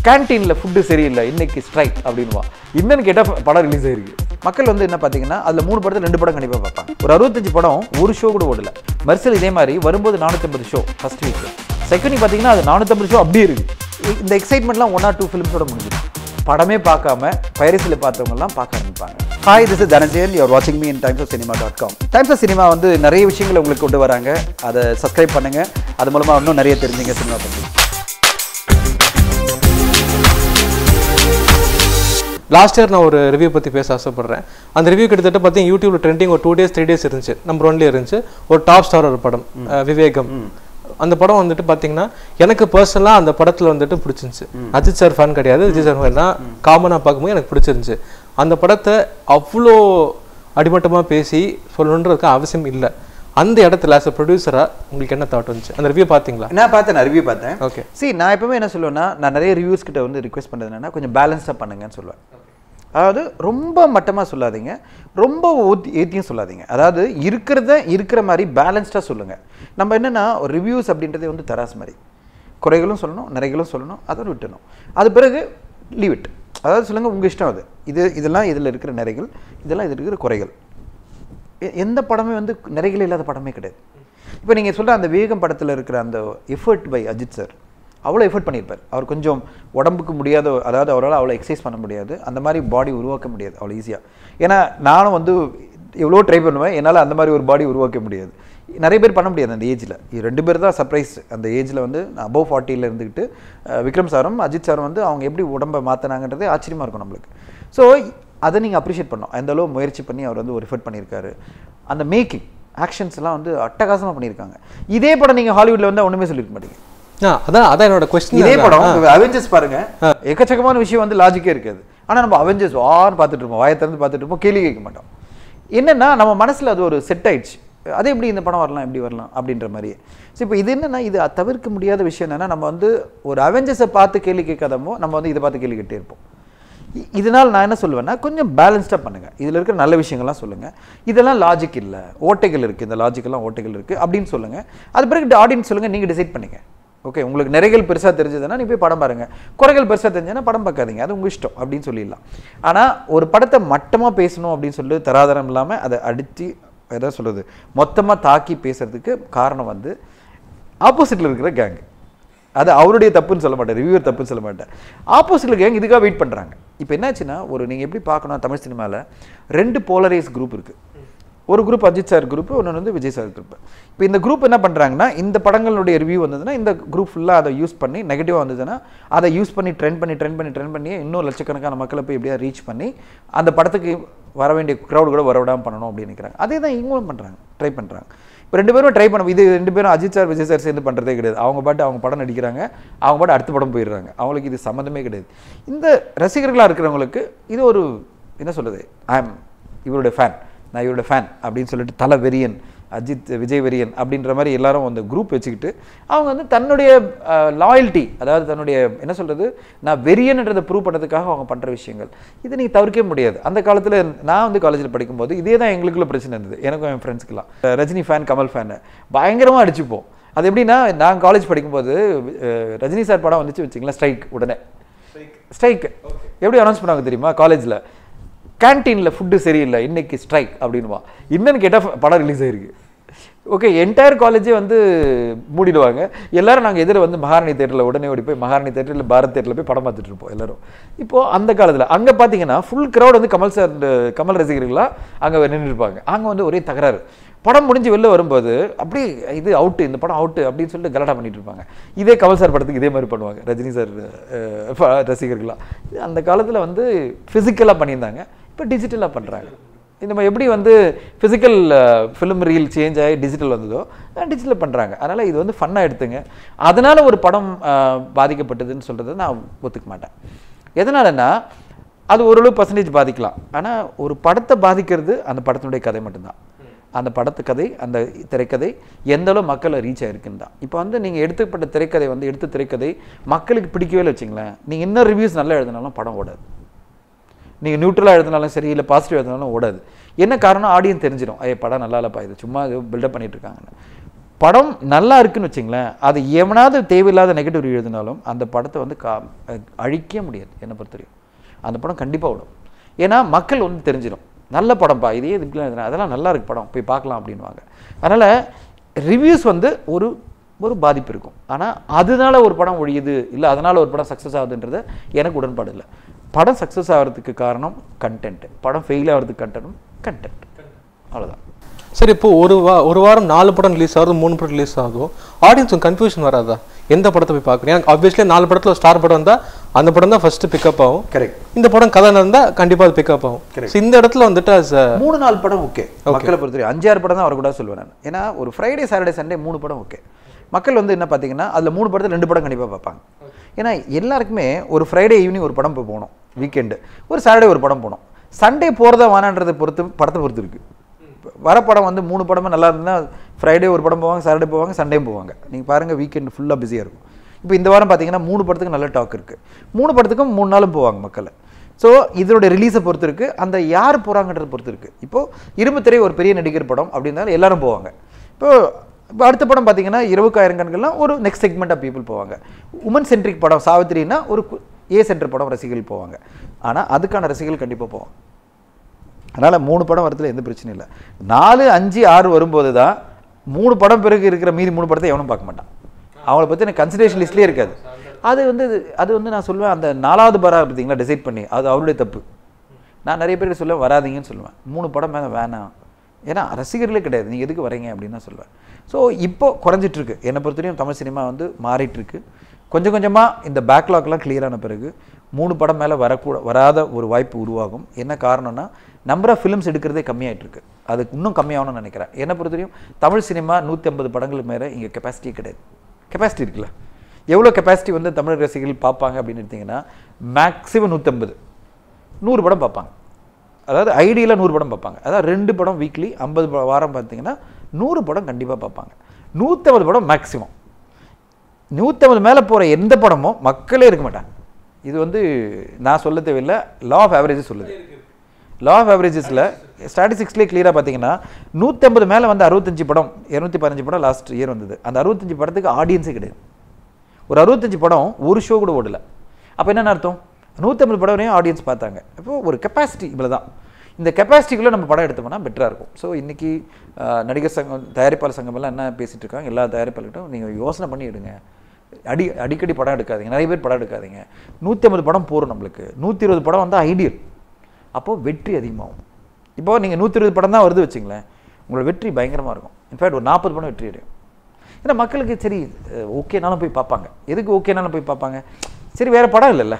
கேன்டீனில் ஃபுட்டு சரியில்லை இன்னைக்கு ஸ்ட்ரைக் அப்படின்வா இன்னும் கேட்டால் படம் ரிலீஸ் ஆயிருக்கு மக்கள் வந்து என்ன பார்த்தீங்கன்னா அதில் மூணு படத்தில் ரெண்டு படம் கண்டிப்பாக பார்ப்பாங்க ஒரு அறுபத்தஞ்சு படம் ஒரு ஷோ கூட ஓடல மெர்சல் இதே மாதிரி வரும்போது நானூற்றம்பது ஷோ ஃபர்ஸ்ட் வீக் செகண்ட் பார்த்தீங்கன்னா அது நானூற்றம்பது ஷோ அப்படியே இருக்கு இ- இந்த எக்ஸைட்மெண்ட்லாம் ஒன் ஆர் டூ ஃபிலிம்ஸோட முடிஞ்சிடும் படமே பார்க்காம பைரசியில் பார்த்தவங்கலாம் பார்க்க ஆரம்பிப்பாங்க hi this is Dhananjayan you're வாட்சிங் me in Times of Cinema dot com Times of Cinema வந்து நிறைய விஷயங்களை உங்களுக்கு கொண்டு வராங்க அதை சப்ஸ்கிரைப் பண்ணுங்க அது மூலமாக இன்னும் நிறைய தெரிஞ்சுங்க சினிமா பற்றி லாஸ்ட் இயர் நான் ஒரு ரிவ்யூ பற்றி பேச ஆசைப்படுறேன் அந்த ரிவ்யூ கிட்டத்தட்ட பார்த்தீங்கன்னா யூடியூப்ல ட்ரெண்டிங் ஒரு டூ டேஸ் த்ரீ டேஸ் இருந்துச்சு நம்பர் ஒன்லேயே இருந்துச்சு ஒரு டாப் ஸ்டார் ஒரு படம் அஹ், விவேகம் அந்த படம் வந்துட்டு பார்த்தீங்கன்னா எனக்கு பர்சனலாக அந்த படத்தில் வந்துட்டு பிடிச்சிருந்துச்சு அஜித் சார் ஃபேன் கிடையாது விஜய் சார் ஃபேன் தான் காமனாக பார்க்கும்போது எனக்கு பிடிச்சிருந்துச்சு அந்த படத்தை அவ்வளோ அடிமட்டமாக பேசி சொல்லணுன்றதுக்கு அவசியம் இல்லை அந்த இடத்துல ஆஸ் அ ப்ரொடியூசராக உங்களுக்கு என்ன தாட் வந்துச்சு அந்த ரிவ்யூ பார்த்தீங்களா நான் பார்த்தேன் நான் ரிவ்யூ பார்த்தேன் ஓகே see நான் எப்பவுமே என்ன சொல்லுவேன்னா நான் நிறைய ரிவ்யூஸ் கிட்ட வந்து ரிக்வெஸ்ட் பண்ணுறது என்னன்னா கொஞ்சம் பேலன்ஸ்டாக பண்ணுங்கன்னு சொல்லுவேன் அதாவது ரொம்ப மட்டமாக சொல்லாதீங்க ரொம்ப ஊத்தி ஏற்றியும் சொல்லாதீங்க அதாவது இருக்கிறத இருக்கிற மாதிரி பேலன்ஸ்டாக சொல்லுங்கள் நம்ம என்னென்னா ரிவ்யூஸ் அப்படின்றதே வந்து தராசு மாதிரி குறைகளும் சொல்லணும் நிறைகளும் சொல்லணும் அதை விட்டணும் அது பிறகு லீவ் இட் அதாவது சொல்லுங்கள் உங்கள் இஷ்டம் அது இது இதெல்லாம் இதில் இருக்கிற நிறைகள் இதெல்லாம் இதில் இருக்கிற குறைகள் எ- எந்த படமே வந்து நிறைகள் இல்லாத படமே கிடையாது இப்போ நீங்கள் சொல்ற அந்த வேகம் படத்தில் இருக்கிற அந்த எஃபர்ட் பை அஜித் சார் அவ்வளோ எஃபர்ட் பண்ணியிருப்பார் அவர் கொஞ்சம் உடம்புக்கு முடியாத அதாவது அவரால் அவ்வளோ எக்ஸசைஸ் பண்ண முடியாது அந்த மாதிரி பாடி உருவாக்க முடியாது அவ்வளோ ஈஸியாக ஏன்னா நானும் வந்து எவ்வளோ ட்ரை பண்ணுவேன் என்னால் அந்த மாதிரி ஒரு பாடி உருவாக்க முடியாது நிறைய பேர் பண்ண முடியாது அந்த ஏஜில் ரெண்டு பேர் தான் சர்ப்ரைஸ் அந்த ஏஜில் வந்து அபவ் ஃபார்ட்டியில் இருந்துக்கிட்டு அஹ், விக்ரம் சாரும் அஜித் சாரும் வந்து அவங்க எப்படி உடம்பை மாற்றினாங்கன்றதே ஆச்சரியமாக இருக்கும் நம்மளுக்கு ஸோ அதை நீங்கள் அப்ரிஷியேட் பண்ணோம் அந்த அளவு முயற்சி பண்ணி அவர் வந்து ஒரு எஃபர்ட் பண்ணியிருக்காரு அந்த மேக்கிங் ஆக்ஷன்ஸ் எல்லாம் வந்து அட்டகாசமாக பண்ணியிருக்காங்க இதே படம் நீங்கள் ஹாலிவுட்ல வந்து ஒன்றுமே சொல்லியிருக்க மாட்டீங்க ஆ அதான் அதான் என்னோட கொஸ்டின் இதே படம் அவெஞ்சர்ஸ் பாருங்க எக்கச்சக்கமான விஷயம் வந்து லாஜிக்கே இருக்காது ஆனா நம்ம அவெஞ்சர்ஸ் வான்னு பார்த்துட்டு இருப்போம் வாயை திறந்து பார்த்துட்டு இருப்போம் கேள்வி கேட்க மாட்டோம் என்னன்னா நம்ம மனசுல அது ஒரு செட் ஆயிடுச்சு அது எப்படி இந்த படம் வரலாம் எப்படி வரலாம் அப்படின்ற மாதிரியே ஸோ இப்போ இது என்னன்னா இது தவிர்க்க முடியாத விஷயம் என்னன்னா நம்ம வந்து ஒரு அவெஞ்சர்ஸை பார்த்து கேள்வி கேட்காதமோ நம்ம வந்து இதை பார்த்து கேள்வி கேட்டே இருப்போம் இ- இதனால் நான் என்ன சொல்லுவேன்னா கொஞ்சம் பேலன்ஸ்டாக பண்ணுங்க இதில் இருக்கிற நல்ல விஷயங்கள்லாம் சொல்லுங்க இதெல்லாம் லாஜிக் இல்லை ஓட்டைகள் இருக்குது இந்த லாஜிக்கெல்லாம் ஓட்டைகள் இருக்குது அப்படின்னு சொல்லுங்க அது பிறகு ஆடியன்ஸ் சொல்லுங்க நீங்கள் டிசைட் பண்ணிங்க ஓகே உங்களுக்கு நிறைகள் பெருசாக தெரிஞ்சதுன்னா நீ போய் படம் பாருங்க குறைகள் பெருசாக தெரிஞ்சதுன்னா படம் பார்க்காதீங்க அது உங்கள் இஷ்டம் அப்படின்னு சொல்லிடலாம் ஆனால் ஒரு படத்தை மட்டமாக பேசணும் அப்படின்னு சொல்லி தராதரம் இல்லாமல் அதை அடித்து எதாவது சொல்கிறது மொத்தமாக தாக்கி பேசுறதுக்கு காரணம் வந்து ஆப்போசிட்டில் இருக்கிற கேங் அது அவருடைய தப்புன்னு சொல்ல மாட்டேன் ரிவ்யூவர் தப்புன்னு சொல்ல மாட்டேன் ஆப்போசிட்டில் கேங் இதுக்காக வெயிட் பண்ணுறாங்க இப்போ என்னாச்சுன்னா ஒரு நீங்கள் எப்படி பார்க்கணும் தமிழ் சினிமாவில் ரெண்டு போலரைஸ் குரூப் இருக்குது ஒரு குரூப் அஜித் சார் குரூப் ஒன்று வந்து விஜய் சார் குரூப் இப்போ இந்த குரூப் என்ன பண்ணுறாங்கன்னா இந்த படங்களுடைய ரிவ்யூ வந்ததுன்னா இந்த குரூப் ஃபுல்லாக அதை யூஸ் பண்ணி நெகட்டிவாக வந்ததுன்னா அதை யூஸ் பண்ணி ட்ரெண்ட் பண்ணி ட்ரெண்ட் பண்ணி ட்ரெண்ட் பண்ணி இன்னும் லட்சக்கணக்கான மக்களை போய் எப்படியா ரீச் பண்ணி அந்த படத்துக்கு வர வேண்டிய க்ரௌட் கூட வரவிடாமல் பண்ணணும் அப்படின்னு நினைக்கிறாங்க அதே தான் இவங்களும் பண்ணுறாங்க ட்ரை பண்ணுறாங்க இப்போ ரெண்டு பேரும் ட்ரை பண்ண இது ரெண்டு பேரும் அஜித் சார் விஜய் சார் சேர்ந்து பண்ணுறதே கிடையாது அவங்க பாட்டு அவங்க படம் நடிக்கிறாங்க அவங்க பாட்டு அடுத்த படம் போயிடுறாங்க அவங்களுக்கு இது சம்மந்தமே கிடையாது இந்த ரசிகர்களாக இருக்கிறவங்களுக்கு இது ஒரு என்ன சொல்கிறது ஐ எம் இவருடைய ஃபேன் நான் இவரோட ஃபேன் அப்படின்னு சொல்லிட்டு தலை வெறியன் அஜித் விஜய் வெறியன் அப்படின்ற மாதிரி எல்லாரும் அந்த குரூப் வச்சுக்கிட்டு அவங்க வந்து தன்னுடைய லாயல்ட்டி அதாவது தன்னுடைய என்ன சொல்கிறது நான் வெறியன்றதை ப்ரூவ் பண்ணதுக்காக அவங்க பண்ணுற விஷயங்கள் இதை நீங்கள் தவிர்க்கவே முடியாது அந்த காலத்தில் நான் வந்து காலேஜில் படிக்கும்போது இதே தான் எங்களுக்குள்ள பிரச்சனை இருந்தது எனக்கும் என் ஃப்ரெண்ட்ஸ்க்கெலாம் ரஜினி ஃபேன் கமல் ஃபேனு பயங்கரமாக அடிச்சுப்போம் அது எப்படின்னா நான் காலேஜ் படிக்கும்போது அஹ், ரஜினி சார் படம் வந்துச்சு வச்சுங்களேன் ஸ்ட்ரைக் உடனே ஸ்ட்ரைக் எப்படி அனௌன்ஸ் பண்ணாங்க தெரியுமா காலேஜில் கேன்டீனில் ஃபுட்டு சரியில்லை இன்னைக்கு ஸ்ட்ரைக் அப்படின்வா இன்னும் கேட்டால் படம் ரிலீஸ் ஆயிருக்கு ஓகே என்டையர் காலேஜே வந்து மூடிடுவாங்க எல்லாரும் நாங்கள் எதிர வந்து மகாராணி தேட்டரில் உடனே ஓடி போய் மகாராணி தேட்டர் இல்லை பாரத் தேட்டரில் போய் படம் பார்த்துட்டு இருப்போம் எல்லாரும் இப்போ அந்த காலத்தில் அங்கே பார்த்தீங்கன்னா ஃபுல் crowd வந்து கமல் சார் கமல் ரசிகர்களாக அங்கே நின்று இருப்பாங்க அங்கே வந்து ஒரே தகராறு படம் முடிஞ்சு வெளில வரும்போது அப்படியே இது அவுட்டு இந்த படம் அவுட்டு அப்படின்னு சொல்லிட்டு கலாட்டா பண்ணிட்டு இருப்பாங்க இதே கமல் சார் படத்துக்கு இதே மாதிரி பண்ணுவாங்க ரஜினி சார் அஹ், ப- ரசிகர்களா இது அந்த காலத்தில் வந்து ஃபிசிக்கலாக பண்ணியிருந்தாங்க இப்போ டிஜிட்டலாக பண்ணுறாங்க இந்த மாதிரி எப்படி வந்து ஃபிசிக்கல் ஃபிலிம் ரீல் சேஞ்ச் ஆகி டிஜிட்டல் வந்ததோ டிஜிட்டல் பண்ணுறாங்க அதனால் இது வந்து ஃபன்னாக எடுத்துங்க அதனால் ஒரு படம் அஹ், பாதிக்கப்பட்டதுன்னு சொல்கிறத நான் ஒத்துக்க மாட்டேன் எதனாலன்னா அது ஓரளவு பர்சன்டேஜ் பாதிக்கலாம் ஆனால் ஒரு படத்தை பாதிக்கிறது அந்த படத்தினுடைய கதை மட்டும்தான் அந்த படத்து கதை அந்த திரைக்கதை எந்த அளவு மக்களை ரீச் ஆயிருக்குன்னு தான் இப்போ வந்து நீங்கள் எடுத்துப்பட்ட திரைக்கதை வந்து எடுத்த திரைக்கதை மக்களுக்கு பிடிக்கவே இல்லை வச்சுங்களேன் நீங்கள் என்ன ரிவ்யூஸ் நல்லா எழுதினாலும் படம் ஓடாது நீங்கள் நியூட்ரலாக எழுதினாலும் சரி இல்லை பாசிட்டிவ் எழுதினாலும் ஓடாது என்ன காரணம் ஆடியன்ஸ் தெரிஞ்சிடும் ஐய படம் நல்லா இல்லைப்பா இது சும்மா இது பில்டப் பண்ணிட்டு இருக்காங்கன்னு படம் நல்லா இருக்குன்னு வச்சுங்களேன் அது எவனாவது தேவையில்லாத நெகட்டிவ் எழுதினாலும் அந்த படத்தை வந்து கா அஹ் அழிக்க முடியாது என்னை பொறுத்தவரையும் அந்த படம் கண்டிப்பாக விடும் ஏன்னா மக்கள் வந்து தெரிஞ்சிடும் நல்ல படம்ப்பா இதே இதுக்குலாம் எழுதுனா அதெல்லாம் நல்லா இருக்கு படம் போய் பார்க்கலாம் அப்படின்வாங்க அதனால் ரிவ்யூஸ் வந்து ஒரு ஒரு பாதிப்பு இருக்கும் ஆனால் அதனால ஒரு படம் ஒழியுது இல்லை அதனால ஒரு படம் சக்ஸஸ் ஆகுதுன்றது எனக்கு உடன்பாடு இல்லை படம் சக்ஸஸ் ஆகிறதுக்கு காரணம் கண்டென்ட் படம் ஃபெயில் ஆகிறதுக்கு கண்டனும் கண்டென்ட் அவ்வளோதான் சரி இப்போ ஒரு வா ஒரு வாரம் நாலு படம் ரிலீஸ் ஆகுது மூணு படம் ரிலீஸ் ஆகும் ஆடியன்ஸுக்கு கன்ஃபியூஷன் வராதா எந்த படத்தை போய் பார்க்கணும் எனக்கு ஆப்வியஸ்லி நாலு படத்துல ஒரு ஸ்டார் படம் வந்தா அந்த படம் தான் ஃபர்ஸ்ட் பிக்கப் ஆகும் கரெக்ட் இந்த படம் கதை இருந்தா கண்டிப்பா அது பிக்கப் ஆகும் So, இந்த இடத்துல வந்துட்டு as a- மூணு நாலு படம் ஓகே மக்களை பொறுத்தவரை அஞ்சாறு படம் தான் வரக்கூடாது சொல்லுவேன் நான் ஏன்னா ஒரு ஃப்ரைடே சாட்டர்டே சண்டே மூணு படம் ஓகே மக்கள் வந்து என்ன பார்த்தீங்கன்னா அதில் மூணு படத்தில் ரெண்டு படம் கண்டிப்பாக பார்ப்பாங்க ஏன்னா எல்லாருக்குமே ஒரு ஃப்ரைடே ஈவினிங் ஒரு படம் போய் போகணும் வீக்கெண்டு ஒரு சாட்டர்டே ஒரு படம் போகணும் சண்டே போகிறதா வேணான்றதை பொறுத்து படத்தை பொறுத்து இருக்கு வர படம் வந்து மூணு படமும் நல்லா இருந்தால் ஃப்ரைடே ஒரு படம் போவாங்க சாட்டர்டே போவாங்க சண்டேயும் போவாங்க நீங்கள் பாருங்கள் வீக்கெண்ட் ஃபுல்லாக பிஸியாக இருக்கும் இப்போ இந்த வாரம் பார்த்தீங்கன்னா மூணு படத்துக்கு நல்ல டாக் இருக்குது மூணு படத்துக்கும் மூணு நாளும் போவாங்க மக்கள் ஸோ இதோட ரிலீஸை பொறுத்து இருக்குது அந்த யார் போகிறாங்கன்றதை பொறுத்து இருக்குது இப்போது இரும்பு திரை ஒரு பெரிய நடிகர் படம் அப்படின்னாலும் எல்லாரும் போவாங்க இப்போ இப்போ அடுத்த படம் பார்த்தீங்கன்னா இரவுக்காயிரம் கண்கள்லாம் ஒரு நெக்ஸ்ட் செக்மெண்ட் ஆஃப் பீப்புள் போவாங்க உமன் சென்ட்ரிக் படம் சாவித்திரினா ஒரு கு- ஏ சென்டர் படம் ரசிகர்கள் போவாங்க ஆனால் அதுக்கான ரசிகர்கள் கண்டிப்பாக போவாங்க அதனால் மூணு படம் வரதுல எந்த பிரச்சனையும் இல்லை நாலு அஞ்சு ஆறு வரும்போது தான் மூணு படம் பிறகு இருக்கிற மீதி மூணு படத்தை எவனும் பார்க்க மாட்டான் அவங்கள பற்றி எனக்கு கன்சிடரேஷன் லிஸ்ட்லேயே இருக்காது அது வந்து அது வந்து நான் சொல்லுவேன் அந்த நாலாவது பரா பார்த்தீங்களா டிசைட் பண்ணி அது அவருடைய தப்பு நான் நிறைய பேருக்கு சொல்லுவேன் வராதீங்கன்னு சொல்லுவேன் மூணு படம் மேலே வேணாம் ஏன்னா ரசிகர்களே கிடையாது நீங்கள் எதுக்கு வரீங்க அப்படின்னு தான் சொல்லுவேன் ஸோ இப்போ குறைஞ்சிட்டு இருக்கு என்னை பொறுத்தவரையும் தமிழ் சினிமா வந்து மாறிட்டு இருக்கு கொஞ்சம் கொஞ்சமாக இந்த பேக்லாக்லாம் கிளியரான பிறகு மூணு படம் மேலே வரக்கூட வராத ஒரு வாய்ப்பு உருவாகும் என்ன காரணம்னா நம்பர் ஆஃப் ஃபிலிம்ஸ் எடுக்கிறதே கம்மியாயிட்டு இருக்கு அதுக்கு இன்னும் கம்மியாகணும்னு நினைக்கிறேன் என்னை பொறுத்தவரையும் தமிழ் சினிமா நூற்றி ஐம்பது படங்களுக்கு மேலே இங்கே கெப்பாசிட்டி கிடையாது கெப்பாசிட்டி இருக்குல்ல எவ்வளோ கெப்பாசிட்டி வந்து தமிழ் ரசிகர்கள் பார்ப்பாங்க அப்படின்னு எடுத்தீங்கன்னா மேக்ஸிமம் நூற்றம்பது நூறு படம் பார்ப்பாங்க அதாவது ஐடியில் நூறு படம் பார்ப்பாங்க அதாவது ரெண்டு படம் வீக்லி ஐம்பது வாரம் பார்த்தீங்கன்னா நூறு படம் கண்டிப்பாக பார்ப்பாங்க நூற்றம்பது படம் மேக்ஸிமம் நூற்றம்பது மேலே போகிற எந்த படமும் மக்களே இருக்க மாட்டாங்க இது வந்து நான் சொல்ல தேவையில்லை லா ஆஃப் ஆவரேஜஸ் சொல்லுது லா ஆஃப் ஆவரேஜஸில் ஸ்டாட்டிஸ்டிக்ஸ்லேயே கிளியராக பார்த்தீங்கன்னா நூற்றம்பது மேலே வந்து அறுபத்தஞ்சு படம் இரநூத்தி பதினஞ்சு படம் லாஸ்ட் இயர் வந்தது அந்த அறுபத்தஞ்சு படத்துக்கு ஆடியன்ஸே கிடையாது ஒரு அறுபத்தஞ்சு படம் ஒரு ஷோ கூட ஓடல அப்போ என்னென்ன அர்த்தம் நூற்றம்பது படம் வரையும் ஆடியன்ஸ் பார்த்தாங்க அப்போ ஒரு கெப்பாசிட்டி இவ்வளோ தான் இந்த கெப்பாசிட்டிக்குள்ளே நம்ம படம் எடுத்தோம்னா பெட்டராக இருக்கும் ஸோ இன்றைக்கி நடிகர் சங்கம் தயாரிப்பாளர் சங்கம் எல்லாம் என்ன பேசிகிட்டு இருக்காங்க எல்லா தயாரிப்பாளர்கிட்டும் நீங்கள் யோசனை பண்ணி எடுங்க அடி அடிக்கடி படம் எடுக்காதீங்க நிறைய பேர் படம் எடுக்காதீங்க நூற்றி ஐம்பது படம் போகிறோம் நம்மளுக்கு நூற்றி இருபது படம் வந்தால் ஐடியல் அப்போது வெற்றி அதிகமாகும் இப்போது நீங்கள் நூற்றி இருபது படம் தான் வருது வச்சுங்களேன் உங்களோட வெற்றி பயங்கரமாக இருக்கும் இன்ஃபேக்ட் ஒரு நாற்பது படம் வெற்றி அடையும் ஏன்னா மக்களுக்கு சரி அஹ், ஓகேனாலும் போய் பார்ப்பாங்க எதுக்கு ஓகேனாலும் போய் பார்ப்பாங்க சரி வேறு படம் இல்லைல்ல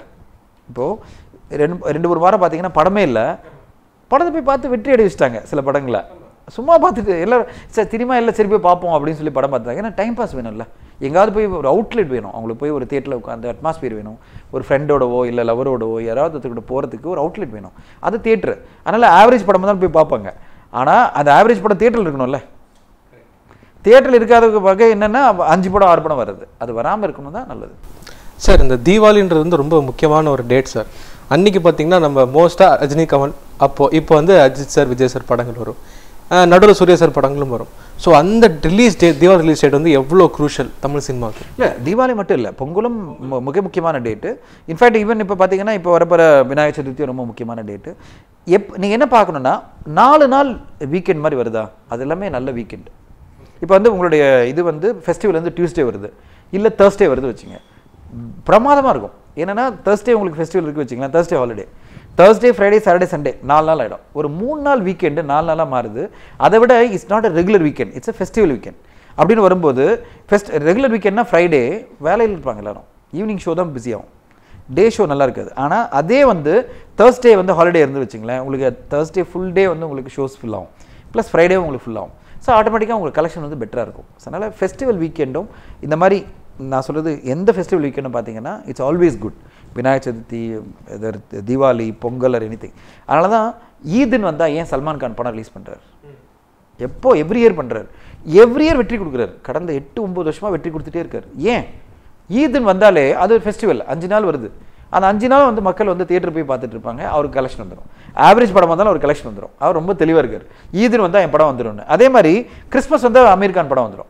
இப்போது ரெண்டு ரெண்டு ஒரு வாரம் பார்த்தீங்கன்னா படமே இல்லை படத்தை போய் பார்த்து வெற்றி அடைய வச்சுட்டாங்க சில படங்களை சும்மா பார்த்துட்டு எல்லாரும் சரி திரும்ப இல்லை சரி போய் பார்ப்போம் அப்படின்னு சொல்லி படம் பார்த்தாங்க ஏன்னா டைம் பாஸ் வேணும்ல எங்காவது போய் ஒரு அவுட்லெட் வேணும் அவங்களுக்கு போய் ஒரு தேட்டரில் உட்காந்து அட்மாஸ்பியர் வேணும் ஒரு ஃப்ரெண்டோடவோ இல்லை லவரோடவோ யாராவது ஒருத்தர்கிட்ட போகிறதுக்கு ஒரு அவுட்லெட் வேணும் அது தேட்டரு அதனால் ஆவரேஜ் படம் தான் போய் பார்ப்பாங்க ஆனால் அந்த ஆவரேஜ் படம் தேட்டரில் இருக்கணும்ல தியேட்டரில் இருக்காத வகை என்னென்னா அஞ்சு படம் ஆறு படம் வருது அது வராமல் இருக்கணும் தான் நல்லது சார் இந்த தீபாவளின்றது வந்து ரொம்ப முக்கியமான ஒரு டேட் சார் அன்னைக்கு பார்த்தீங்கன்னா நம்ம மோஸ்ட்டாக ரஜினி கமல் அப்போ இப்போ வந்து அஜித் சார் விஜய் சார் படங்கள் வரும் நடுவில் சூர்யா சார் படங்களும் வரும் ஸோ அந்த release date Deepavali release date வந்து எவ்வளோ குரூஷியல் தமிழ் சினிமாவுக்கு இல்லை தீபாவளி மட்டும் இல்லை பொங்கலும் மு- மிக முக்கியமான டேட்டு இன்ஃபேக்ட் ஈவன் இப்போ பார்த்தீங்கன்னா இப்போ வரப்போகிற விநாயகர் சதுர்த்தி ரொம்ப முக்கியமான டேட்டு எப் நீங்கள் என்ன பார்க்கணுன்னா நாலு நாள் வீக்கெண்ட் மாதிரி வருதா அது எல்லாமே நல்ல வீக்கெண்ட் இப்போ வந்து உங்களுடைய இது வந்து ஃபெஸ்டிவல் வந்து டியூஸ்டே வருது இல்லை தேர்ஸ்டே வருது வச்சுங்க பிரமாதமாக இருக்கும் என்னன்னா தேர்ஸ்டே உங்களுக்கு ஃபெஸ்டிவல் இருக்குது வச்சுங்களேன் Thursday holiday Thursday Friday Saturday Sunday நாலு நாள் ஆகிடும் ஒரு மூணு நாள் வீக்கெண்டு நாலு நாளாக மாறுது அதை விட it's not a regular weekend it's a festival weekend அப்படின்னு வரும்போது ஃபெஸ்ட் ரெகுலர் வீக்கெண்ட்னா ஃப்ரைடே வேலையில் இருப்பாங்க எல்லாரும் ஈவினிங் ஷோ தான் பிஸி ஆகும் டே ஷோ நல்லா இருக்காது ஆனால் அதே வந்து தேர்ஸ்டே வந்து ஹாலிடே இருந்து வச்சுங்களேன் உங்களுக்கு தேர்ஸ்டே ஃபுல் டே வந்து உங்களுக்கு ஷோஸ் ஃபில் ஆகும் ப்ளஸ் ஃப்ரைடே உங்களுக்கு ஃபுல் ஆகும் ஸோ ஆட்டோமேட்டிக்காக உங்களுக்கு கலெக்ஷன் வந்து பெட்டராக இருக்கும் ஸோ அதனால் ஃபெஸ்டிவல் வீக்கெண்டும் இந்த மாதிரி நான் சொல்கிறது எந்த ஃபெஸ்டிவல் வீக்கெண்டும் பார்த்தீங்கன்னா it's always good Vinayagar Chathurthi இதர் தீபாவளி பொங்கல் எனி திங் அதனால தான் ஈதுன்னு வந்தால் ஏன் சல்மான் கான் படம் ரிலீஸ் பண்ணுறாரு எப்போ எவ்ரி இயர் பண்றாரு எவ்ரி இயர் வெற்றி கொடுக்குறாரு கடந்த எட்டு ஒன்பது வருஷமா வெற்றி கொடுத்துட்டே இருக்காரு ஏன் ஈதுன்னு வந்தாலே அது ஒரு ஃபெஸ்டிவல் அஞ்சு நாள் வருது அந்த அஞ்சு நாள் வந்து மக்கள் வந்து தியேட்டர் போய் பார்த்துட்டு இருப்பாங்க அவருக்கு கலெக்ஷன் வந்துடும் ஆவரேஜ் படம் வந்தாலும் ஒரு கலெக்ஷன் வந்துடும் அவர் ரொம்ப தெளிவாக இருக்கார் ஈதுன்னு வந்தால் என் படம் வந்துடும்னு அதே மாதிரி கிறிஸ்மஸ் வந்தால் அமீர் கான் படம் வந்துடும்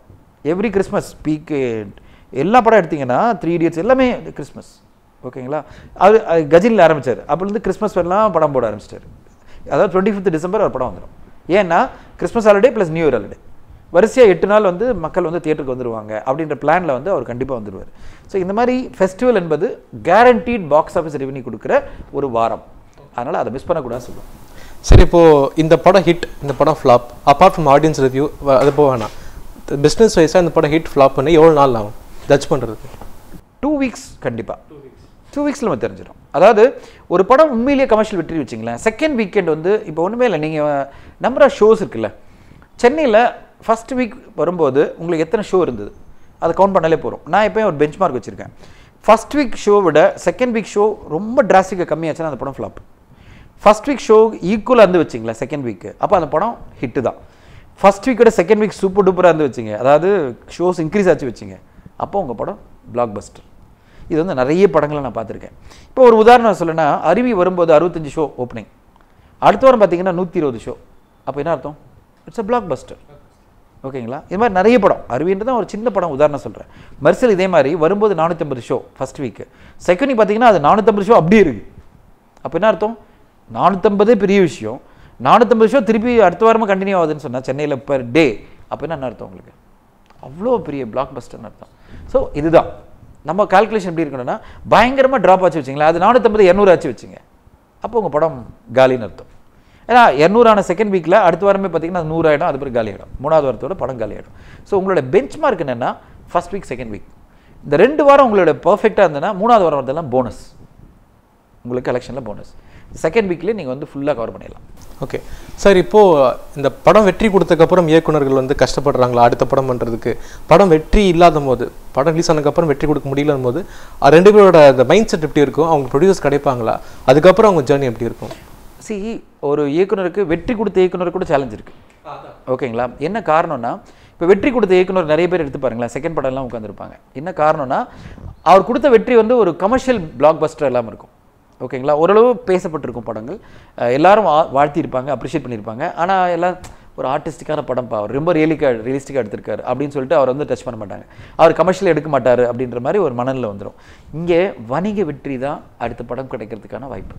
எவ்ரி கிறிஸ்மஸ் பீக்கு எல்லா படம் எடுத்தீங்கன்னா த்ரீ இடியட்ஸ் எல்லாமே கிறிஸ்மஸ் ஓகேங்களா அது அது கஜினில் ஆரம்பிச்சார் அப்போலேருந்து கிறிஸ்மஸ் எல்லாம் படம் போட ஆரம்பிச்சிட்டாரு அதாவது டுவெண்ட்டி ஃபிஃப்த் டிசம்பர் ஒரு படம் வந்துடும் ஏன்னா Christmas holiday plus new year holiday வரிசையாக எட்டு நாள் வந்து மக்கள் வந்து தியேட்டருக்கு வந்துருவாங்க அப்படின்ற பிளானில் வந்து அவர் கண்டிப்பாக வந்துடுவார் ஸோ இந்த மாதிரி ஃபெஸ்டிவல் என்பது கேரண்டீட் பாக்ஸ் ஆஃபீஸ் ரெவன்யூ கொடுக்குற ஒரு வாரம் அதனால் அதை மிஸ் பண்ணக்கூடாது சொல்லுவோம் சரி இப்போ இந்த படம் ஹிட் இந்த படம் flop apart from audience review அது போக வேணாம் பிஸ்னஸ் வைஸாக இந்த படம் ஹிட் ஃப்ளாப் பண்ணி எவ்வளோ நாள் ஆகும் ஜட்ஜ் பண்ணுறதுக்கு டூ வீக்ஸ் கண்டிப்பாக டூ வீக்ஸில் நம்ம தெரிஞ்சிடும் அதாவது ஒரு படம் உண்மையிலேயே கமர்ஷியல் வெற்றி வச்சிங்களேன் செகண்ட் வீக்கெண்ட் வந்து இப்போ ஒன்றுமே இல்லை நீங்கள் நம்பர் ஆஃப் ஷோஸ் இருக்குல்ல சென்னையில் ஃபர்ஸ்ட் வீக் வரும்போது உங்களுக்கு எத்தனை ஷோ இருந்தது அதை கவுண்ட் பண்ணாலே போகிறோம் நான் எப்போயும் ஒரு பெஞ்ச் மார்க் வச்சுருக்கேன் ஃபர்ஸ்ட் வீக் ஷோ விட செகண்ட் வீக் ஷோ ரொம்ப டிராஸ்டிக்காக கம்மியாச்சுன்னா அந்த படம் ஃப்ளாப் ஃபர்ஸ்ட் வீக் ஷோ ஈக்குவலாக இருந்து வச்சிங்களேன் செகண்ட் வீக்கு அப்போ அந்த படம் ஹிட்டு தான் ஃபர்ஸ்ட் வீக்கோட செகண்ட் வீக் சூப்பர் டூப்பராக இருந்து வச்சிங்க அதாவது ஷோஸ் இன்க்ரீஸ் ஆச்சு வச்சிங்க அப்போ உங்கள் படம் பிளாக் பஸ்டர் இது வந்து நிறைய படங்களை நான் பார்த்துருக்கேன் இப்போ ஒரு உதாரணம் சொல்லணும்னா அருவி வரும்போது அறுபத்தஞ்சு ஷோ ஓப்பனிங் அடுத்த வாரம் பார்த்தீங்கன்னா நூற்றி இருபது ஷோ அப்போ என்ன அர்த்தம் இட்ஸ் அ பிளாக் பஸ்டர் ஓகேங்களா இது மாதிரி நிறைய படம் அருவின்றது தான் ஒரு சின்ன படம் உதாரணம் சொல்கிறேன் மர்சல் இதே மாதிரி வரும்போது நானூற்றம்பது show first week second week பார்த்தீங்கன்னா அது நானூற்றம்பது ஷோ அப்படியே இருக்குது அப்போ என்ன அர்த்தம் நானூற்றம்பதே பெரிய விஷயம் நானூற்றம்பது ஷோ திருப்பி அடுத்த வாரமாக கண்டினியூ ஆகுதுன்னு சொன்னால் சென்னையில் பெர் டே அப்போ என்ன அர்த்தம் உங்களுக்கு அவ்வளோ பெரிய பிளாக் பஸ்டர்னு அர்த்தம் ஸோ இதுதான் நம்ம கால்குலேஷன் எப்படி இருக்கணும்னா பயங்கரமாக ட்ராப் ஆச்சு வச்சிங்களேன் அது நானூற்றம்பது இரநூறு ஆச்சு வச்சுங்க அப்போ உங்கள் படம் காலின்னு அர்த்தம் ஏன்னா இரநூறான செகண்ட் வீக்கில் அடுத்த வாரமே பார்த்தீங்கன்னா அது நூறாயிடும் அது பிறகு காலி ஆகிடும் மூணாவது வாரத்தோட படம் காலி ஆகிடும் ஸோ உங்களோட பெஞ்ச் மார்க் என்னென்னா ஃபர்ஸ்ட் வீக் செகண்ட் வீக் இந்த ரெண்டு வாரம் உங்களோட பர்ஃபெக்டாக இருந்ததுன்னா மூணாவது வாரம் வரதெல்லாம் போனஸ் உங்களுக்கு கலெக்ஷனில் போனஸ் செகண்ட் வீக்லேயே நீங்கள் வந்து ஃபுல்லாக கவர் பண்ணிடலாம் ஓகே சார் இப்போ இந்த படம் வெற்றி கொடுத்ததுக்கப்புறம் இயக்குனர்கள் வந்து கஷ்டப்படுறாங்களா அடுத்த படம் பண்ணுறதுக்கு படம் வெற்றி இல்லாத போது படம் ரிலீஸ் ஆனதுக்கப்புறம் வெற்றி கொடுக்க முடியல போது அஹ் ரெண்டு பேரோட அந்த மைண்ட் செட் எப்படி இருக்கும் அவங்க ப்ரொடியூசர்ஸ் கிடைப்பாங்களா அதுக்கப்புறம் அவங்க ஜேர்னி எப்படி இருக்கும் சி ஒரு இயக்குனருக்கு வெற்றி கொடுத்த இயக்குனர் கூட சேலஞ்ச் இருக்கு ஓகேங்களா என்ன காரணம்னா இப்போ வெற்றி கொடுத்த இயக்குனர் நிறைய பேர் எடுத்து பாருங்களேன் செகண்ட் படம் எல்லாம் உட்காந்துருப்பாங்க என்ன காரணம்னா அவர் கொடுத்த வெற்றி வந்து ஒரு கமர்ஷியல் பிளாக் பஸ்டர் எல்லாம் இருக்கும் ஓகேங்களா ஓரளவு பேசப்பட்டிருக்கும் படங்கள் அஹ் எல்லாரும் வா- வாழ்த்தியிருப்பாங்க அப்ரிஷியேட் பண்ணியிருப்பாங்க ஆனால் எல்லாம் ஒரு ஆர்டிஸ்டிக்கான படம் பா அவர் ரொம்ப ரியலிக்கா ரியலிஸ்டிக்காக எடுத்திருக்காரு அப்படின்னு சொல்லிட்டு அவர் வந்து டச் பண்ண மாட்டாங்க அவர் கமர்ஷியல் எடுக்க மாட்டார் அப்படின்ற மாதிரி ஒரு மனநிலை வந்துடும் இங்கே வணிக வெற்றி தான் அடுத்த படம் கிடைக்கிறதுக்கான வாய்ப்பு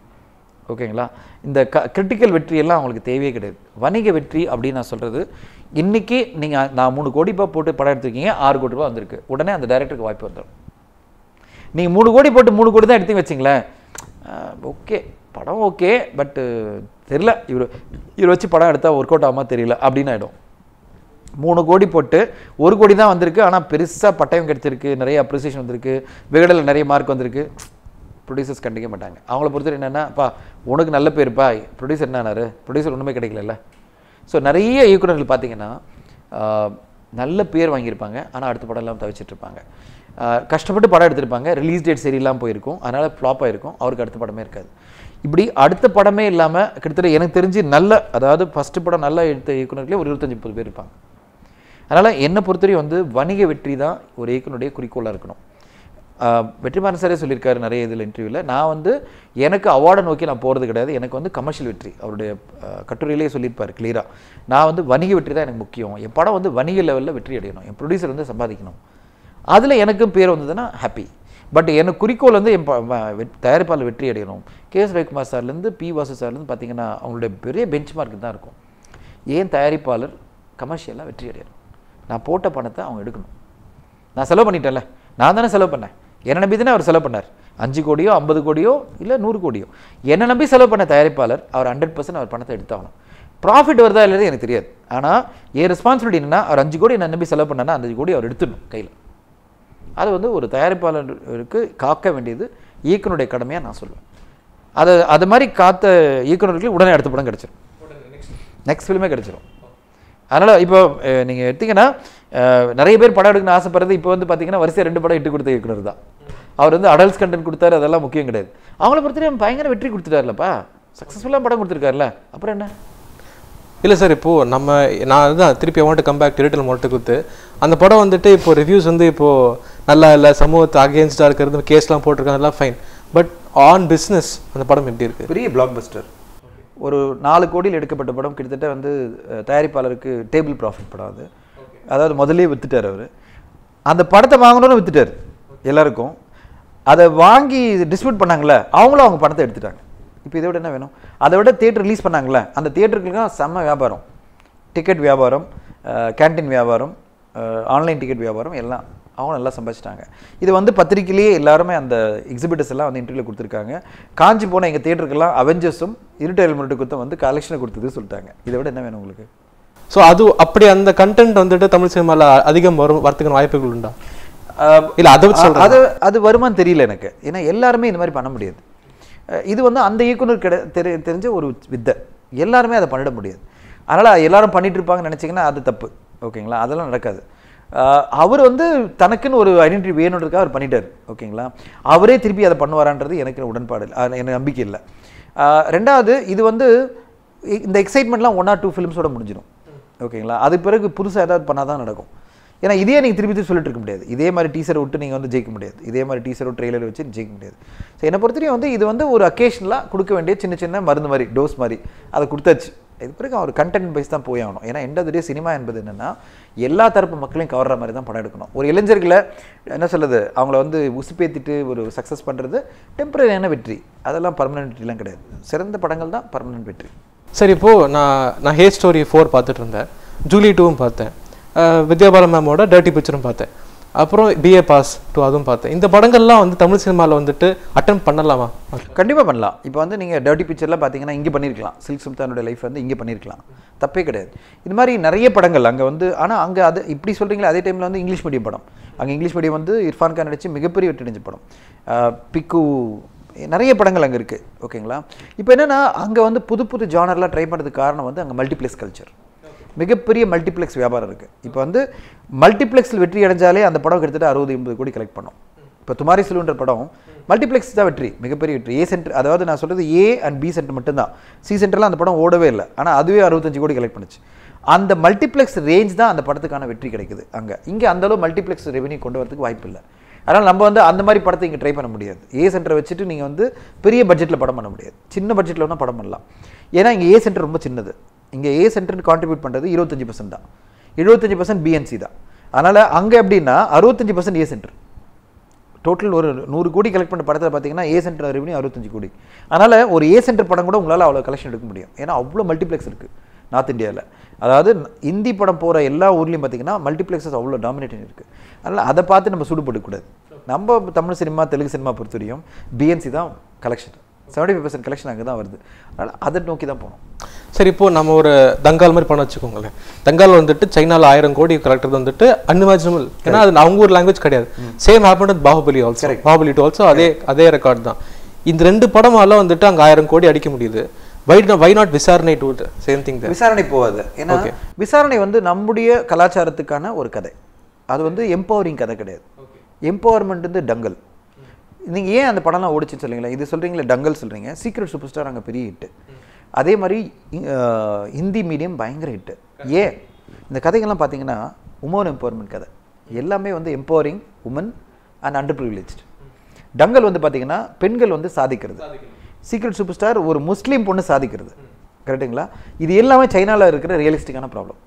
ஓகேங்களா இந்த க கிரிட்டிக்கல் வெற்றி எல்லாம் அவங்களுக்கு தேவையே கிடையாது வணிக வெற்றி அப்படின்னு நான் சொல்கிறது இன்றைக்கி நீங்கள் நான் மூணு கோடி ரூபாய் போட்டு படம் எடுத்திருக்கீங்க ஆறு கோடி ரூபாய் வந்திருக்கு உடனே அந்த டைரக்டருக்கு வாய்ப்பு வந்துடும் நீங்கள் மூணு கோடி போட்டு மூணு கோடி தான் எடுத்து வச்சிங்களேன் ஓகே படம் ஓகே பட்டு தெரில இவர் இவர் வச்சு படம் எடுத்தால் ஒர்க் அவுட் ஆகாமல் தெரியல அப்படின்னு ஆகிடும் மூணு கோடி போட்டு ஒரு கோடி தான் வந்திருக்கு ஆனால் பெருசாக பட்டயம் கிடைச்சிருக்கு நிறைய அப்ரிசியேஷன் வந்திருக்கு விகடனில் நிறைய மார்க் வந்திருக்கு ப்ரொடியூசர்ஸ் கண்டிக்க மாட்டாங்க அவங்கள பொறுத்தவரை என்னென்னா அப்பா உனக்கு நல்ல பேருப்பா ப்ரொடியூசர் என்னாரு ப்ரொடியூசர் ஒன்றுமே கிடைக்கலல்ல ஸோ நிறைய இயக்குனர்கள் பார்த்தீங்கன்னா ஆஹ், நல்ல பேர் வாங்கியிருப்பாங்க ஆனால் அடுத்த படம் எல்லாம் தவிச்சிட்டு இருப்பாங்க ஆஹ், கஷ்டப்பட்டு படம் எடுத்திருப்பாங்க ரிலீஸ் டேட் சரியில்லாமல் போயிருக்கும் அதனால் ஃப்ளாப் ஆயிருக்கும் அவருக்கு அடுத்த படமே இருக்காது இப்படி அடுத்த படமே இல்லாமல் கிட்டத்தட்ட எனக்கு தெரிஞ்சு நல்ல அதாவது ஃபஸ்ட்டு படம் நல்லா எடுத்த இயக்குனர்களே ஒரு இருபத்தஞ்சி முப்பது பேர் இருப்பாங்க அதனால் என்னை பொறுத்தவரையும் வந்து வணிக வெற்றி தான் ஒரு இயக்குனருடைய குறிக்கோளாக இருக்கணும் ஆஹ் வெற்றிமாறன் சாரே சொல்லியிருக்காரு நிறைய இதில் இன்டர்வியூவில் நான் வந்து எனக்கு அவார்டை நோக்கி நான் போகிறது கிடையாது எனக்கு வந்து கமர்ஷியல் வெற்றி அவருடைய ஆஹ் கட்டுரையிலேயே சொல்லியிருப்பார் கிளியராக நான் வந்து வணிக வெற்றி தான் எனக்கு முக்கியம் என் படம் வந்து வணிக லெவலில் வெற்றி அடையணும் என் ப்ரொடியூசர் வந்து சம்பாதிக்கணும் அதில் எனக்கும் பேர் வந்ததுன்னா ஹாப்பி பட் எனக்கு குறிக்கோள் வந்து என் ப- வ- வெ- தயாரிப்பாளர் வெற்றி அடையணும் கே எஸ் ரவிக்குமார் சார்லேருந்து பி வாசு சார்லேருந்து பார்த்தீங்கன்னா அவங்களுடைய பெரிய பெஞ்ச் மார்க் தான் இருக்கும் ஏன் தயாரிப்பாளர் கமர்ஷியலாக வெற்றி அடையணும் நான் போட்ட பணத்தை அவங்க எடுக்கணும் நான் செலவு பண்ணிட்டேன்ல நான் தானே செலவு பண்ணேன் என்னை நம்பி தானே அவர் செலவு பண்ணார் அஞ்சு கோடியோ ஐம்பது கோடியோ இல்லை நூறு கோடியோ என்னை நம்பி செலவு பண்ண தயாரிப்பாளர் அவர் ஹண்ட்ரட் பர்சன்ட் அவர் பணத்தை எடுத்தாகணும் ப்ராஃபிட் வருதா இல்லையாது எனக்கு தெரியாது ஆனால் என் ரெஸ்பான்சிபிலிட்டி என்னன்னா அவர் அஞ்சு கோடி என்னை நம்பி செலவு பண்ணனா அந்த அஞ்சு கோடி அவர் எடுத்துடணும் கையில் அது வந்து ஒரு தயாரிப்பாளருக்கு காக்க வேண்டியது இயக்குனருடைய கடமையாக நான் சொல்லுவேன் அதை அது மாதிரி காத்த இயக்குனர்களுக்கு உடனே அடுத்த படம் கிடச்சிரும் நெக்ஸ்ட் ஃபிலிமே கிடச்சிரும் அதனால் இப்போ நீங்கள் எடுத்தீங்கன்னா அஹ், நிறைய பேர் படம் எடுக்கணும்னு ஆசைப்படுறது இப்போ வந்து பார்த்தீங்கன்னா வரிசை ரெண்டு படம் இட்டு கொடுத்த இயக்குனர் தான் அவர் வந்து அடல்ட்ஸ் கண்டென்ட் கொடுத்தாரு அதெல்லாம் முக்கியம் கிடையாது அவங்கள பொறுத்தவரை பயங்கர வெற்றி கொடுத்துட்டார்லப்பா சக்ஸஸ்ஃபுல்லாக படம் கொடுத்துருக்காருல அப்புறம் என்ன இல்லை சார் இப்போ நம்ம நான் அதுதான் திருப்பி வாண்ட் கம் பேக் டிரிட்டல் மொட்டை குத்து அந்த படம் வந்துட்டு இப்போ ரிவ்யூஸ் வந்து இப்போ நல்லா இல்லை சமூகத்தை அகேன்ஸ்டாக இருக்கிறது கேஸ்லாம் போட்டிருக்காங்க அதெல்லாம் ஃபைன் பட் ஆன் பிஸ்னஸ் அந்த படம் எப்படி இருக்கு பெரிய பிளாக் பஸ்டர் ஒரு நாலு கோடியில் எடுக்கப்பட்ட படம் கிட்டத்தட்ட வந்து அஹ், தயாரிப்பாளருக்கு டேபிள் ப்ராஃபிட் படம் அது அதாவது முதல்லயே வித்துட்டார் அவர் அந்த படத்தை வாங்கணும்னு வித்துட்டார் எல்லாருக்கும் அதை வாங்கி டிஸ்ட்ரிபியூட் பண்ணாங்கல்ல அவங்களும் அவங்க பணத்தை எடுத்துட்டாங்க இப்போ இதை விட என்ன வேணும் அதை விட தியேட்டர் ரிலீஸ் பண்ணாங்கல்ல அந்த தியேட்டருக்குலாம் செம்ம வியாபாரம் டிக்கெட் வியாபாரம் கேண்டீன் வியாபாரம் ஆன்லைன் டிக்கெட் வியாபாரம் எல்லாம் அவங்க நல்லா சம்பாதிச்சிட்டாங்க இது வந்து பத்திரிக்கையிலேயே எல்லாருமே அந்த எக்ஸிபிட்டர்ஸ் எல்லாம் வந்து இன்டர்வியூல கொடுத்துருக்காங்க காஞ்சி போன எங்கள் தியேட்டருக்கெல்லாம் அவெஞ்சர்ஸும் இருட்டல் முரட்டுக்குத்தம் வந்து கலெக்ஷனை கொடுத்தது சொல்லிட்டாங்க இதை விட என்ன வேணும் உங்களுக்கு ஸோ அது அப்படி அந்த கண்டென்ட் வந்துட்டு தமிழ் சினிமால அதிகம் வரும் வரத்துக்கான வாய்ப்புகள் உண்டா ஆஹ் இல்ல அதை வச்சு சொல்றேன் அது அது வருமான்னு தெரியல எனக்கு ஏன்னா எல்லாருமே இந்த மாதிரி பண்ண முடியாது அஹ் இது வந்து அந்த இயக்குனர் கிட தெரி தெரிஞ்ச ஒரு வித்தை எல்லாருமே அதை பண்ணிட முடியாது அதனால் எல்லாரும் பண்ணிட்டு இருப்பாங்கன்னு நினச்சிங்கன்னா அது தப்பு ஓகேங்களா அதெல்லாம் நடக்காது அஹ் அவர் வந்து தனக்குன்னு ஒரு ஐடென்டிட்டி வேணுன்றதுக்காக அவர் பண்ணிட்டார் ஓகேங்களா அவரே திருப்பி அதை பண்ணுவாரான்றது எனக்கு உடன்பாடு இல்லை அது எனக்கு நம்பிக்கை இல்லை அஹ் ரெண்டாவது இது வந்து இ- இந்த எக்ஸைட்மெண்ட்லாம் ஒன் ஆர் டூ ஃபிலிம்ஸோட முடிஞ்சிடும் ஓகேங்களா அது பிறகு புதுசாக ஏதாவது பண்ணால் தான் நடக்கும் ஏன்னா இதே நீங்கள் திருப்பி திருப்பி சொல்லிட்டு இருக்க முடியாது இதே மாதிரி டீசரை விட்டு நீங்கள் வந்து ஜெயிக்க முடியாது இதே மாதிரி டீசரோ ட்ரெய்லர் வச்சு ஜெயிக்க முடியாது ஸோ என்னை பொறுத்தவரையும் வந்து இது வந்து ஒரு அக்கேஷனலாக கொடுக்க வேண்டிய சின்ன சின்ன மருந்து மாதிரி டோஸ் மாதிரி அதை கொடுத்தாச்சு இது பிறகு அவர் கண்டென்ட் பேஸ் தான் போய் ஆகணும் ஏன்னா எண்ட் ஆஃப் டே சினிமா என்பது என்னென்னா எல்லா தரப்பு மக்களையும் கவர்ற மாதிரி தான் படம் எடுக்கணும் ஒரு இளைஞர்களை என்ன சொல்லுது அவங்கள வந்து உசுப்பேத்திட்டு ஒரு சக்ஸஸ் பண்ணுறது டெம்பரரியான வெற்றி அதெல்லாம் பர்மனெண்ட் வெற்றிலாம் கிடையாது சிறந்த படங்கள் தான் பர்மனெண்ட் வெற்றி சரி இப்போ நான் நான் ஹே ஸ்டோரி ஃபோர் பார்த்துட்டு இருந்தேன் ஜூலி டூவும் பார்த்தேன் அஹ் வித்யாபாலன் மேமோட டர்ட்டி பிக்சரும் பார்த்தேன் அப்புறம் பிஏ பாஸ் டூ அதுவும் பார்த்தேன் இந்த படங்கள்லாம் வந்து தமிழ் சினிமாவில் வந்துட்டு அட்டம் பண்ணலாமா கண்டிப்பாக பண்ணலாம் இப்போ வந்து நீங்கள் டர்ட்டி பிக்சர்லாம் பார்த்தீங்கன்னா இங்கே பண்ணியிருக்கலாம் சில்க் சுல்தானோட லைஃப் வந்து இங்கே பண்ணியிருக்கலாம் தப்பே கிடையாது இது மாதிரி நிறைய படங்கள் அங்கே வந்து ஆனால் அங்கே அது இப்படி சொல்கிறீங்களா அதே டைமில் வந்து இங்கிலீஷ் மீடியம் படம் அங்கே இங்கிலீஷ் மீடியம் வந்து இர்ஃபான் கான் நடிச்சு மிகப்பெரிய வெற்றி அடைஞ்ச படம் அஹ் பிக்கு நிறைய படங்கள் அங்கே இருக்குது ஓகேங்களா இப்போ என்னென்னா அங்கே வந்து புது புது ஜானர்லாம் ட்ரை பண்ணுறதுக்கு காரணம் வந்து அங்கே மல்டிப்ளெக்ஸ் கல்ச்சர் மிகப்பெரிய மல்டிப்ளெக்ஸ் வியாபாரம் இருக்குது இப்போ வந்து மல்டிப்ளெக்ஸில் வெற்றி அடைஞ்சாலே அந்த படம் கிட்டத்தட்ட அறுபது எண்பது கோடி கலெக்ட் பண்ணும் இப்போ துமாரி சிலுன்ற படம் மல்டிப்ளெக்ஸ் தான் வெற்றி மிகப்பெரிய வெற்றி ஏ சென்டர் அதாவது நான் சொல்கிறது ஏ அண்ட் பி சென்டர் மட்டும்தான் சி சென்டரில் அந்த படம் ஓடவே இல்லை ஆனால் அதுவே அறுபத்தஞ்சு கோடி கலெக்ட் பண்ணுச்சு அந்த மல்டிப்ளெக்ஸ் ரேஞ்ச் தான் அந்த படத்துக்கான வெற்றி கிடைக்குது அங்கே இங்கே அந்த அளவு மல்டிப்ளெக்ஸ் ரெவென்யூ கொண்டு வரதுக்கு வாய்ப்பு இல்லை அதனால் நம்ம வந்து அந்த மாதிரி படத்தை இங்கே ட்ரை பண்ண முடியாது ஏ சென்டரை வச்சுட்டு நீங்கள் வந்து பெரிய பட்ஜெட்டில் படம் பண்ண முடியாது சின்ன பட்ஜெட்டில் வேணால் படம் பண்ணலாம் ஏன்னா இங்கே ஏ சென்டர் ரொம்ப சின்னது இங்கே ஏ சென்டர் கான்ட்ரிபியூட் பண்ணுறது இருபத்தஞ்சி பர்சன்ட் தான் எழுபத்தஞ்சு பர்சன்ட் பிஎன்சி தான் அதனால் அங்கே எப்படின்னா அறுபத்தஞ்சு பர்சன்ட் ஏ சென்டர் டோட்டல் ஒரு நூறு கோடி கலெக்ட் பண்ண படத்தில் பார்த்தீங்கன்னா ஏ சென்டர் ரெவன்யூ அறுபத்தஞ்சு கோடி அதனால் ஒரு ஏ சென்டர் படம் கூட உங்களால் அவ்வளோ கலெக்ஷன் எடுக்க முடியும் ஏன்னா அவ்வளோ மல்டிப்ளெக்ஸ் இருக்குது நார்த் இந்தியாவில் அதாவது இந்தி படம் போகிற எல்லா ஊர்லேயும் பார்த்தீங்கன்னா மல்டிப்ளெக்ஸஸ் அவ்வளோ டாமினேட்டிங் இருக்குது அதனால் அதை பார்த்து நம்ம சூடுபடக்கூடாது நம்ம தமிழ் சினிமா தெலுங்கு சினிமா பொறுத்தவரையும் பிஎன்சி தான் collection seventy five percent collection அங்கே தான் வருது அதனால் அதை நோக்கி தான் போகணும் சரி இப்போ நம்ம ஒரு தங்கால் மாதிரி பண்ண வச்சுக்கோங்களேன் தங்கால் வந்துட்டு சைனால ஆயிரம் கோடி கலெக்டர் வந்துட்டு அன்இமேஜினபிள் ஏன்னா அது அவங்க ஒரு லாங்குவேஜ் கிடையாது same happen with Baahubali also Baahubali two also அதே அதே ரெக்கார்ட் தான் இந்த ரெண்டு படமால வந்துட்டு அங்க ஆயிரம் கோடி அடிக்க முடியுது why why not Visaranai to same thing Visaranai போகாது ஏன்னா விசாரணை வந்து நம்முடைய கலாச்சாரத்துக்கான ஒரு கதை அது வந்து எம்பவரிங் கதை கிடையாது எம்பவர்மெண்ட் வந்து டங்கல் நீங்கள் ஏன் அந்த படம்லாம் ஓடிச்சுன்னு சொல்றீங்களா இது சொல்கிறீங்களே டங்கல் சொல்கிறீங்க சீக்ரெட் சூப்பர் ஸ்டார் அங்கே பெரிய ஹிட்டு அதே மாதிரி இ- அஹ், ஹிந்தி மீடியம் பயங்கர ஹிட்டு ஏன் இந்த கதைகள்லாம் பார்த்தீங்கன்னா உமன் எம்பவர்மெண்ட் கதை எல்லாமே வந்து empowering women and underprivileged Dangal வந்து பார்த்தீங்கன்னா பெண்கள் வந்து சாதிக்கிறது சீக்ரெட் சூப்பர் ஸ்டார் ஒரு முஸ்லீம் பொண்ணு சாதிக்கிறது கரெக்ட்டுங்களா இது எல்லாமே சைனால இருக்கிற ரியலிஸ்டிக்கான ப்ராப்ளம்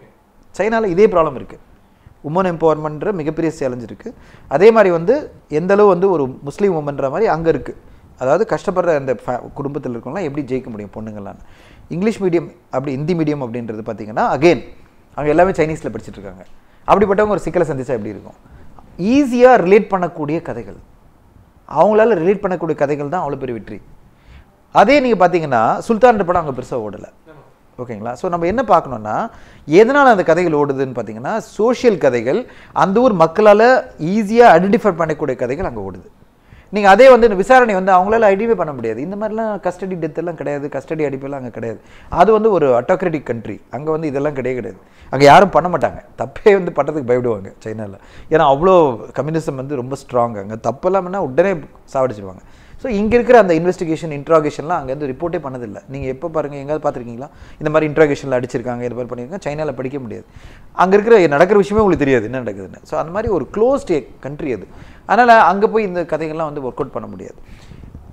சைனால இதே ப்ராப்ளம் இருக்கு உமன் எம்பவர்மெண்ட்ற மிகப்பெரிய சேலஞ்ச் இருக்கு அதே மாதிரி வந்து எந்த அளவு வந்து ஒரு முஸ்லீம் உமன்ற மாதிரி அங்க இருக்கு அதாவது கஷ்டப்படுற அந்த fa- குடும்பத்தில் இருக்கவங்களாம் எப்படி ஜெயிக்க முடியும் பொண்ணுங்களாம் இங்கிலீஷ் மீடியம் அப்படி ஹிந்தி மீடியம் அப்படின்றது பார்த்தீங்கன்னா அகைன் அவங்க எல்லாமே சைனீஸில் படிச்சுட்டு இருக்காங்க அப்படிப்பட்டவங்க ஒரு சிக்கலை சந்திச்சா எப்படி இருக்கும் ஈஸியாக ரிலேட் பண்ணக்கூடிய கதைகள் அவங்களால ரிலேட் பண்ணக்கூடிய கதைகள் தான் அவ்வளோ பெரிய வெற்றி அதே நீங்கள் பார்த்தீங்கன்னா சுல்தான் படம் அங்கே பெருசாக ஓடலை ஓகேங்களா ஸோ நம்ம என்ன பார்க்கணும்னா எதனால் அந்த கதைகள் ஓடுதுன்னு பார்த்தீங்கன்னா சோஷியல் கதைகள் அந்த ஊர் மக்களால் ஈஸியாக ஐடென்டிஃபை பண்ணக்கூடிய கதைகள் அங்கே ஓடுது நீங்கள் அதே வந்து இந்த விசாரணை வந்து அவங்களால ஐடென்டிஃபை பண்ண முடியாது இந்த மாதிரிலாம் கஸ்டடி டெத் எல்லாம் கிடையாது கஸ்டடி அடிப்பெல்லாம் அங்கே கிடையாது அது வந்து ஒரு அட்டோக்ராட்டிக் கண்ட்ரி அங்கே வந்து இதெல்லாம் கிடையவே கிடையாது அங்கே யாரும் பண்ண மாட்டாங்க தப்பே வந்து பட்டத்துக்கு பயப்படுவாங்க சைனாவில் ஏன்னா அவ்வளோ கம்யூனிசம் வந்து ரொம்ப ஸ்ட்ராங் அங்கே தப்பெல்லாம்னா உடனே சாவடிச்சிடுவாங்க ஸோ இங்கே இருக்கிற அந்த இன்வெஸ்டிகேஷன் இன்ட்ராகேஷன்லாம் அங்கே வந்து ரிப்போர்ட்டே பண்ணதில்லை நீங்கள் எப்போ பாருங்கள் எங்கேயாவது பார்த்துருக்கீங்களா இந்த மாதிரி இன்ட்ராகேஷனில் அடிச்சிருக்காங்க இது மாதிரி பண்ணியிருக்காங்க சைனாவில் படிக்க முடியாது அங்கே இருக்கிற நடக்கிற விஷயமே உங்களுக்கு தெரியாது என்ன நடக்குதுன்னு ஸோ அந்த மாதிரி ஒரு க்ளோஸ்ட் கண்ட்ரி அது அதனால் அங்கே போய் இந்த கதைகள்லாம் வந்து ஒர்க் அவுட் பண்ண முடியாது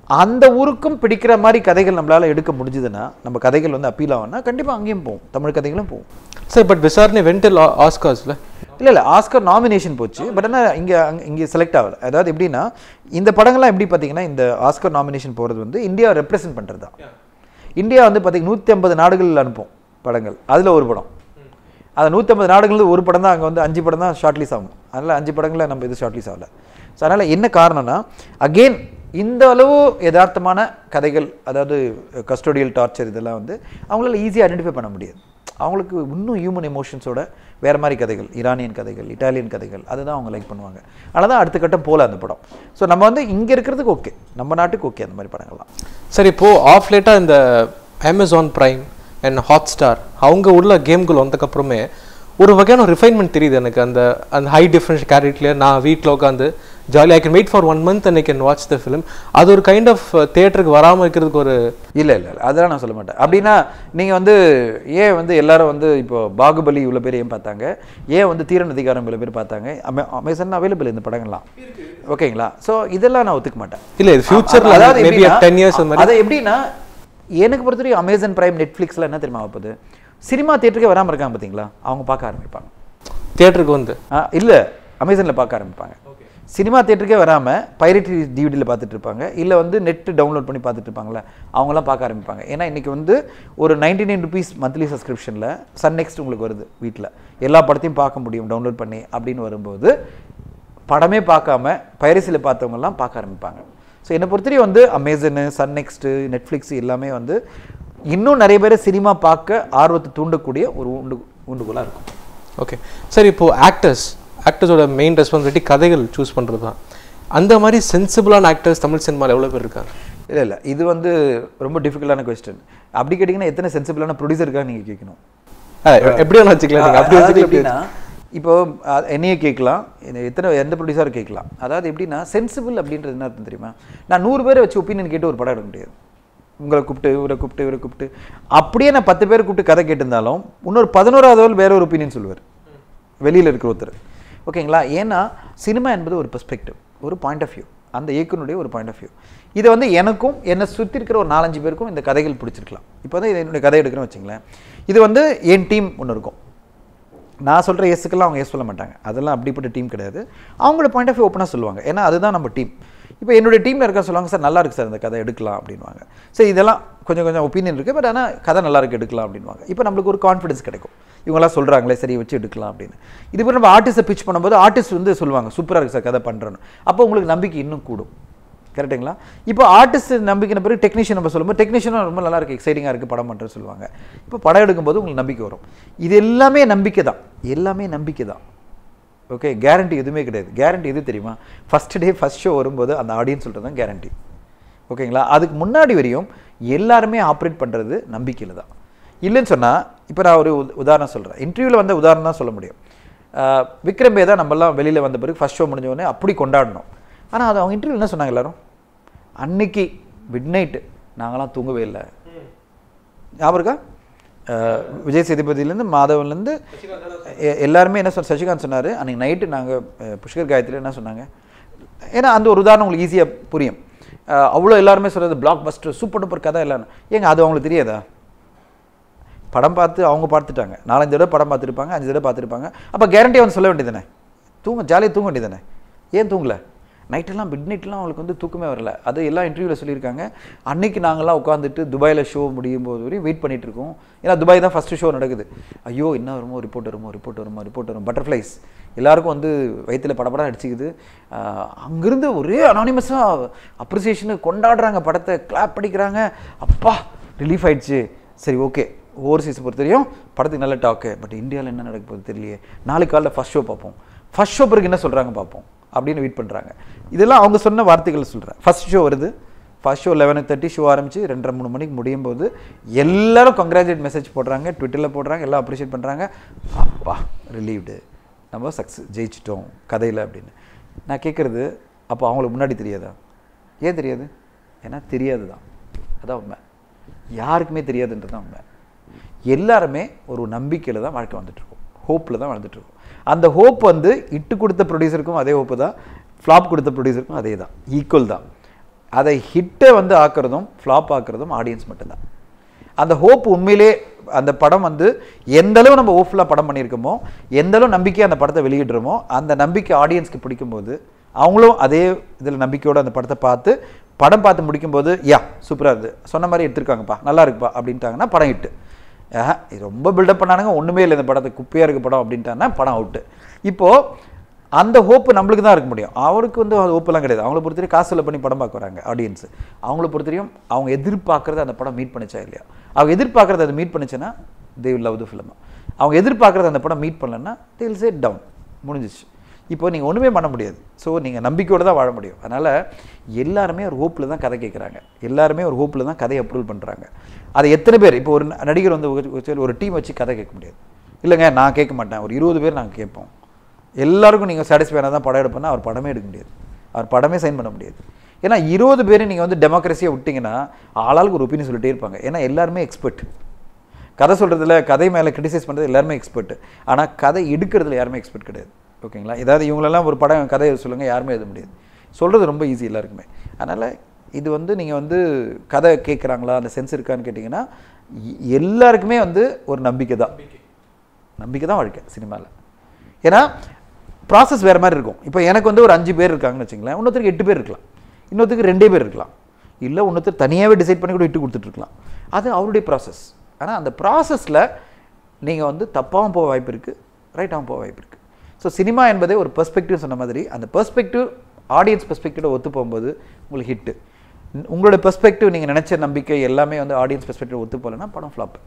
அந்த ஊருக்கும் பிடிக்கிற மாதிரி கதைகள் நம்மளால எடுக்க முடிஞ்சதுன்னா நம்ம கதைகள் வந்து அப்பீல் ஆகும்னா கண்டிப்பா அங்கேயும் போகும் தமிழ் கதைகளும் போகும் சார் பட் விசாரணை வென்டல் ஆஸ்கார்ஸ்ல இல்ல இல்ல ஆஸ்கர் நாமினேஷன் போச்சு பட் ஆனால் இங்க அங்க- இங்க செலக்ட் ஆகல அதாவது எப்படின்னா இந்த படங்கள்லாம் எப்படி பார்த்தீங்கன்னா இந்த ஆஸ்கர் நாமினேஷன் போறது வந்து இந்தியா ரெப்ரசென்ட் பண்றது தான் இந்தியா வந்து பார்த்தீங்கன்னா நூற்றி ஐம்பது நாடுகள் அனுப்பும் படங்கள் அதுல ஒரு படம் அது நூற்றி ஐம்பது நாடுகள் ஒரு படம் தான் அங்கே வந்து அஞ்சு படம் தான் ஷார்ட்லீஸ் ஆகும் அதனால் அஞ்சு படங்களில் நம்ம இது ஷார்ட்லீஸ் ஆகல ஸோ அதனால் என்ன காரணம்னா அகெயின் இந்த அளவு யதார்த்தமான கதைகள் அதாவது கஸ்டோடியல் டார்ச்சர் இதெல்லாம் வந்து அவங்களால ஈஸியாக ஐடென்டிஃபை பண்ண முடியாது அவங்களுக்கு இன்னும் ஹியூமன் எமோஷன்ஸோட வேறு மாதிரி கதைகள் ஈரானியன் கதைகள் இட்டாலியன் கதைகள் அதுதான் அவங்க லைக் பண்ணுவாங்க அதனால தான் அடுத்த கட்டம் போல அந்த படம் ஸோ நம்ம வந்து இங்கே இருக்கிறதுக்கு ஓகே நம்ம நாட்டுக்கு ஓகே அந்த மாதிரி படங்கள்லாம் சரி இப்போ ஆஃப் லேட்டாக இந்த Amazon Prime and Hotstar அவங்க உள்ள கேம்கள் வந்ததுக்கப்புறமே ஒரு வகையான ரிஃபைன்மெண்ட் தெரியுது எனக்கு அந்த அந்த ஹை டிஃப்ரென்ஸ் கேரக்டர்ல நான் வீட்டில் உட்காந்து jolly I can wait for one month and I can watch the film அது ஒரு கைண்ட் ஆஃப் தேட்டருக்கு வராமல் இருக்கிறதுக்கு ஒரு இல்லை இல்லை இல்லை அதெல்லாம் நான் சொல்ல மாட்டேன் அப்படின்னா நீங்கள் வந்து ஏன் வந்து எல்லாரும் வந்து இப்போ பாகுபலி இவ்வளோ பேர் ஏன் பார்த்தாங்க ஏன் வந்து தீரன் அதிகாரம் இவ்வளோ பேர் பார்த்தாங்க அமே அமேசான் அவைலபிள் இந்த படங்கள்லாம் ஓகேங்களா ஸோ இதெல்லாம் நான் ஒத்துக்க மாட்டேன் இல்லை இது ஃபியூச்சரில் அதாவது மேபி எப்படின்னா, டென் இயர்ஸ் அந்த மாதிரி அதை எப்படின்னா எனக்கு பொறுத்தவரைக்கும் அமேசான் பிரைம் நெட்ஃப்ளிக்ஸில் என்ன தெரியுமா வைப்பது சினிமா தேட்டருக்கே வராமல் இருக்காங்க பார்த்தீங்களா அவங்க பார்க்க ஆரம்பிப்பாங்க தியேட்டருக்கு வந்து ஆ, இல்ல அமேசானில் பார்க்க ஆரம்பிப்பாங்க சினிமா தேட்டருக்கே வராமல் பைரேட்டரி டிவிடியில் பார்த்துட்டு இருப்பாங்க இல்லை வந்து நெட் டவுன்லோட் பண்ணி பார்த்துட்டு இருப்பாங்களே அவங்களாம் பார்க்க ஆரம்பிப்பாங்க ஏன்னா இன்னைக்கு வந்து ஒரு நைன்டி நைன் ருபீஸ் மந்த்லி சப்ஸ்கிரிப்ஷனில் சன் நெக்ஸ்ட் உங்களுக்கு வருது வீட்டில் எல்லா படத்தையும் பார்க்க முடியும் டவுன்லோட் பண்ணி அப்படின்னு வரும்போது படமே பார்க்காம பைரசியில் பார்த்தவங்கலாம் பார்க்க ஆரம்பிப்பாங்க ஸோ என்னை பொறுத்தவரையும் வந்து அமேசனு சன் நெக்ஸ்ட்டு நெட்ஃப்ளிக்ஸ் எல்லாமே வந்து இன்னும் நிறைய பேர் சினிமா பார்க்க ஆர்வத்தை தூண்டக்கூடிய ஒரு உண்டு உண்டுகோலாக இருக்கும் ஓகே சரி இப்போ ஆக்டர்ஸ் ஆக்டர்ஸோட மெயின் ரெஸ்பான்சிபிலிட்டி கதைகள் சூஸ் பண்ணுறது தான் அந்த மாதிரி சென்சிபிளான ஆக்டர்ஸ் தமிழ் சினிமாவில் எவ்வளோ பேர் இருக்காங்க இல்லை இல்லை இது வந்து ரொம்ப டிஃபிகல்ட்டான கொஸ்டின் அப்படி கேட்டிங்கன்னா எத்தனை சென்சிபிளான ப்ரொடியூசர் இருக்காங்க நீங்கள் கேட்கணும் எப்படி வேணா வச்சுக்கலாம் நீங்கள் அப்படி அதாவது வச்சுக்கலாம் எப்படி எப்படின்னா இப்போ அஹ், என்னையே கேட்கலாம் என்ன எத்தனை எந்த ப்ரொடியூசரும் கேட்கலாம் அதாவது எப்படின்னா சென்சிபிள் அப்படின்றது என்ன அர்த்தம் தெரியுமா நான் நூறு பேரை வச்சு ஒப்பீனியன் கேட்டு ஒரு படம் எடுக்க முடியாது உங்களை கூப்பிட்டு இவரை கூப்பிட்டு இவரை கூப்பிட்டு அப்படியே நான் பத்து பேர் கூப்பிட்டு கதை கேட்டிருந்தாலும் இன்னொரு பதினோராவது வேற ஒரு ஒப்பீனியன் சொல்லுவார் வெளியில் இருக்கிற ஒருத்தர் ஓகேங்களா ஏன்னா சினிமா என்பது ஒரு பெர்ஸ்பெக்டிவ் ஒரு பாயிண்ட் ஆஃப் வியூ அந்த இயக்குனுடைய ஒரு பாயிண்ட் ஆஃப் வியூ இதை வந்து எனக்கும் என்னை சுற்றி இருக்கிற ஒரு நாலஞ்சு பேருக்கும் இந்த கதைகள் பிடிச்சிருக்கலாம் இப்போ வந்து இது என்னுடைய கதை எடுக்கிறேன்னு வச்சுங்களேன் இது வந்து என் டீம் ஒன்று இருக்கும் நான் சொல்கிற எஸ்ஸுக்கெல்லாம் அவங்க எஸ் சொல்ல மாட்டாங்க அதெல்லாம் அப்படிப்பட்ட டீம் கிடையாது அவங்களோட பாயிண்ட் ஆஃப் வியூ ஓப்பனாக சொல்லுவாங்க ஏன்னா அதுதான் நம்ம டீம் இப்போ என்னுடைய டீமில் இருக்க சொல்லுவாங்க சார் நல்லா இருக்கு சார் இந்த கதை எடுக்கலாம் அப்படின்வாங்க சரி இதெல்லாம் கொஞ்சம் கொஞ்சம் ஒப்பீனியன் இருக்குது பட் ஆனால் கதை நல்லா இருக்கு எடுக்கலாம் அப்படின்வாங்க இப்போ நம்மளுக்கு ஒரு கான்ஃபிடன்ஸ் கிடைக்கும் இவங்களாம் சொல்கிறாங்களே சரி வச்சு எடுக்கலாம் அப்படின்னு இது போய் நம்ம ஆர்டிஸ்ட்டை பிச் பண்ணும்போது ஆர்டிஸ்ட் வந்து சொல்லுவாங்க சூப்பராக இருக்குது சார் கதை பண்ணுறேன்னு அப்போ உங்களுக்கு நம்பிக்கை இன்னும் கூடும் கரெக்ட்டுங்களா இப்போ ஆர்டிஸ்ட் நம்பிக்கை பிறகு டெக்னீஷியன் நம்ம சொல்லும்போது டெக்னீஷியனும் ரொம்ப நல்லா இருக்கு எக்ஸைட்டிங்காக இருக்குது படம் பண்ணுறது சொல்லுவாங்க இப்போ படம் எடுக்கும்போது உங்களுக்கு நம்பிக்கை வரும் இது எல்லாமே நம்பிக்கை தான் எல்லாமே நம்பிக்கை தான் ஓகே கேரண்டி எதுவுமே கிடையாது கேரண்டி எது தெரியுமா ஃபர்ஸ்ட் டே ஃபர்ஸ்ட் ஷோ வரும்போது அந்த ஆடியன்ஸ் சொல்கிறது தான் கேரண்டி ஓகேங்களா அதுக்கு முன்னாடி வரையும் எல்லாருமே ஆப்ரேட் பண்ணுறது நம்பிக்கையில் தான் இல்லைன்னு சொன்னால் இப்போ நான் ஒரு உத- உதாரணம் சொல்கிறேன் இன்டர்வியூவில் வந்த உதாரணம் தான் சொல்ல முடியும் ஆஹ் விக்ரம் வேதா நம்மலாம் வெளியில் வந்த பிறகு ஃபர்ஸ்ட் ஷோ முடிஞ்ச உடனே அப்படி கொண்டாடணும் ஆனால் அது அவங்க இன்டர்வியூ என்ன சொன்னாங்க எல்லாரும் அன்னைக்கு மிட் நைட்டு நாங்களாம் தூங்கவே இல்லை ஞாபகம் இருக்கா அஹ் விஜய் சேதுபதியிலேருந்து மாதவன்லேருந்து எ- எல்லாருமே என்ன சொன்ன சசிகாந்த் சொன்னார் அன்றைக்கி நைட்டு நாங்கள் புஷ்கர் காயத்ரி என்ன சொன்னாங்க ஏன்னா அந்த ஒரு உதாரணம் உங்களுக்கு ஈஸியாக புரியும் அஹ் அவ்வளோ எல்லாருமே சொல்கிறது பிளாக் பஸ்டர் சூப்பர் டூப்பர் கதை எல்லாம் ஏங்க அது அவங்களுக்கு தெரியாதா படம் பார்த்து அவங்க பார்த்துட்டாங்க நாலஞ்சு தடவை படம் பார்த்துருப்பாங்க அஞ்சு தடவை பார்த்துருப்பாங்க அப்போ கேரண்டி வந்து சொல்ல வேண்டியதானே தூங்க ஜாலியாக தூங்க வேண்டியதானே ஏன் தூங்கல நைட்டெல்லாம் மிட் நைட்லாம் அவங்களுக்கு வந்து தூக்கமே வரல அது எல்லா இன்டர்வியூவில் சொல்லியிருக்காங்க அன்னைக்கு நாங்கள்லாம் உட்காந்துட்டு துபாயில் ஷோ முடியும் போது வரையும் வெயிட் பண்ணிட்டு இருக்கோம் ஏன்னா துபாய் தான் ஃபஸ்ட்டு ஷோ நடக்குது ஐயோ என்ன வருமோ ரிப்போர்ட் வருமோ ரிப்போர்ட் வருமோ ரிப்போர்ட் வரும் பட்டர்ஃப்ளைஸ் எல்லாருக்கும் வந்து வயித்துல படப்படம் அடிச்சுக்குது ஆஹ் அங்கிருந்து ஒரே அனானிமஸாக அப்ரிசியேஷனு கொண்டாடுறாங்க படத்தை கிளாப் படிக்கிறாங்க அப்பா ரிலீஃப் ஆயிடுச்சு சரி ஓகே ஓவர்சீஸ் பொறுத்தவரையும் படத்துக்கு நல்ல டாக்கு பட் இந்தியாவில் என்ன நடக்க போகுது தெரியலையே நாளைக்கு காலைல ஃபர்ஸ்ட் ஷோ பார்ப்போம் ஃபர்ஸ்ட் ஷோ பிறகு என்ன சொல்கிறாங்க பார்ப்போம் அப்படின்னு வெயிட் பண்ணுறாங்க இதெல்லாம் அவங்க சொன்ன வார்த்தைகள் சொல்கிறேன் ஃபர்ஸ்ட் ஷோ வருது first show eleven thirty show ஆரம்பிச்சு ரெண்டரை மூணு மணிக்கு முடியும் போது எல்லாரும் கங்க்ராச்சுலேட் மெசேஜ் போடுறாங்க ட்விட்டரில் போடுறாங்க எல்லாம் அப்ரிஷியேட் பண்ணுறாங்க அப்பா ரிலீவ்டு நம்ம சக்ஸஸ் ஜெயிச்சிட்டோம் கதையில் அப்படின்னு நான் கேட்குறது அப்போ அவங்களுக்கு முன்னாடி தெரியாதா ஏன் தெரியாது ஏன்னா தெரியாது தான் அதான் உண்மை யாருக்குமே தெரியாதுன்றது தான் உண்மை எல்லாருமே ஒரு நம்பிக்கையில் தான் வாழ்க்கை வந்துட்டுருக்கோம் ஹோப்பில் தான் வாழ்ந்துட்டுருக்கோம் அந்த ஹோப் வந்து இட்டு கொடுத்த ப்ரொடியூசருக்கும் அதே ஹோப்பு தான் ஃப்ளாப் கொடுத்த ப்ரொடியூசருக்கும் அதே தான் ஈக்குவல் தான் அதை ஹிட்டை வந்து ஆக்குறதும் ஃப்ளாப் ஆக்குறதும் ஆடியன்ஸ் மட்டும்தான் அந்த ஹோப் உண்மையிலே அந்த படம் வந்து எந்த அளவு நம்ம ஹோப்ஃபுல்லாக படம் பண்ணியிருக்கோமோ எந்த அளவு நம்பிக்கையாக அந்த படத்தை வெளியிடுறோமோ அந்த நம்பிக்கை ஆடியன்ஸ்க்கு பிடிக்கும்போது அவங்களும் அதே இதில் நம்பிக்கையோட அந்த படத்தை பார்த்து படம் பார்த்து முடிக்கும்போது யா சூப்பராக இருக்குது சொன்ன மாதிரி எடுத்திருக்காங்கப்பா நல்லா இருக்குப்பா அப்படின்ட்டாங்கன்னா படம் ஹிட்டு ஆஹா, இது ரொம்ப பில்டப் பண்ணானுங்க ஒன்றுமே இல்லை இந்த படத்தை குப்பையாக இருக்க படம் அப்படின்ட்டாங்கன்னா படம் அவுட்டு இப்போது அந்த ஹோப்பு நம்மளுக்கு தான் இருக்க முடியும் அவருக்கு வந்து அது ஹோப்பெல்லாம் கிடையாது அவங்கள பொறுத்தவரையும் காசு செலவு பண்ணி படம் பார்க்க வராங்க ஆடியன்ஸ் அவங்கள பொறுத்தவரையும் அவங்க எதிர்பார்க்கறது அந்த படம் மீட் பண்ணிச்சா இல்லையா அவங்க எதிர்பார்க்கறது அதை மீட் பண்ணுச்சுன்னா they will love the film அவங்க எதிர்பார்க்கறது அந்த படம் மீட் பண்ணலன்னா தே வில் சே டவுன் முடிஞ்சிச்சு இப்போ நீங்கள் ஒன்றுமே பண்ண முடியாது ஸோ நீங்கள் நம்பிக்கையோடு தான் வாழ முடியும் அதனால் எல்லாருமே ஒரு ஹோப்பில் தான் கதை கேட்குறாங்க எல்லாருமே ஒரு ஹோப்பில் தான் கதையை அப்ரூவல் பண்ணுறாங்க அது எத்தனை பேர் இப்போ ஒரு ந- நடிகர் வந்து ஒரு- ஒரு- ஒரு டீம் வச்சு கதை கேட்க முடியாது இல்லைங்க நான் கேட்க மாட்டேன் ஒரு இருபது பேர் நாங்கள் கேட்போம் எல்லாருக்கும் நீங்கள் சாட்டிஸ்ஃபைனாக தான் படம் எடுப்பேன்னா அவர் படமே எடுக்க முடியாது அவர் படமே சைன் பண்ண முடியாது ஏன்னா இருபது பேர் நீங்கள் வந்து டெமோக்ரஸியாக விட்டிங்கன்னா ஆளாளுக்கு ஒரு ஒப்பீனியன் சொல்லிட்டே இருப்பாங்க ஏன்னா எல்லாருமே எக்ஸ்பர்ட் கதை சொல்கிறதுல கதை மேலே கிரிட்டிசைஸ் பண்ணுறது எல்லாருமே எக்ஸ்பர்ட் ஆனால் கதை எடுக்கிறதுல யாருமே எக்ஸ்பர்ட் கிடையாது ஓகேங்களா ஏதாவது இவங்களெல்லாம் ஒரு படம் கதை சொல்லுங்கள் யாருமே எழுத முடியாது சொல்கிறது ரொம்ப ஈஸி எல்லாருக்குமே அதனால் இது வந்து நீங்கள் வந்து கதை கேட்குறாங்களா அந்த சென்ஸ் இருக்கான்னு கேட்டிங்கன்னா எ- எல்லாருக்குமே வந்து ஒரு நம்பிக்கை தான் நம்பிக்கை தான் வாழ்க்கை சினிமாவில் ஏன்னா ப்ராசஸ் வேறு மாதிரி இருக்கும் இப்போ எனக்கு வந்து ஒரு அஞ்சு பேர் இருக்காங்கன்னு வச்சுங்களேன் இன்னொருத்தருக்கு எட்டு பேர் இருக்கலாம் இன்னொருத்தருக்கு ரெண்டே பேர் இருக்கலாம் இல்லை இன்னொருத்தர் தனியாகவே டிசைட் பண்ணி கூட இட்டு கொடுத்துட்ருக்கலாம் அது அவருடைய ப்ராசஸ் ஆனால் அந்த ப்ராசஸில் நீங்கள் வந்து தப்பாகவும் போக வாய்ப்பு இருக்குது ரைட்டாகவும் போக வாய்ப்பு இருக்குது ஸோ சினிமா என்பதே ஒரு பெர்ஸ்பெக்டிவ் சொன்ன மாதிரி அந்த பெர்ஸ்பெக்டிவ் ஆடியன்ஸ் பெர்ஸ்பெக்டிவோட ஒத்து போகும்போது உங்களுக்கு ஹிட்டு உங்களோட பெர்ஸ்பெக்டிவ் நீங்கள் நினச்ச நம்பிக்கை எல்லாமே வந்து ஆடியன்ஸ் பெர்ஸ்பெக்டிவ் ஒத்து போகலைன்னா படம் ஃப்ளாப்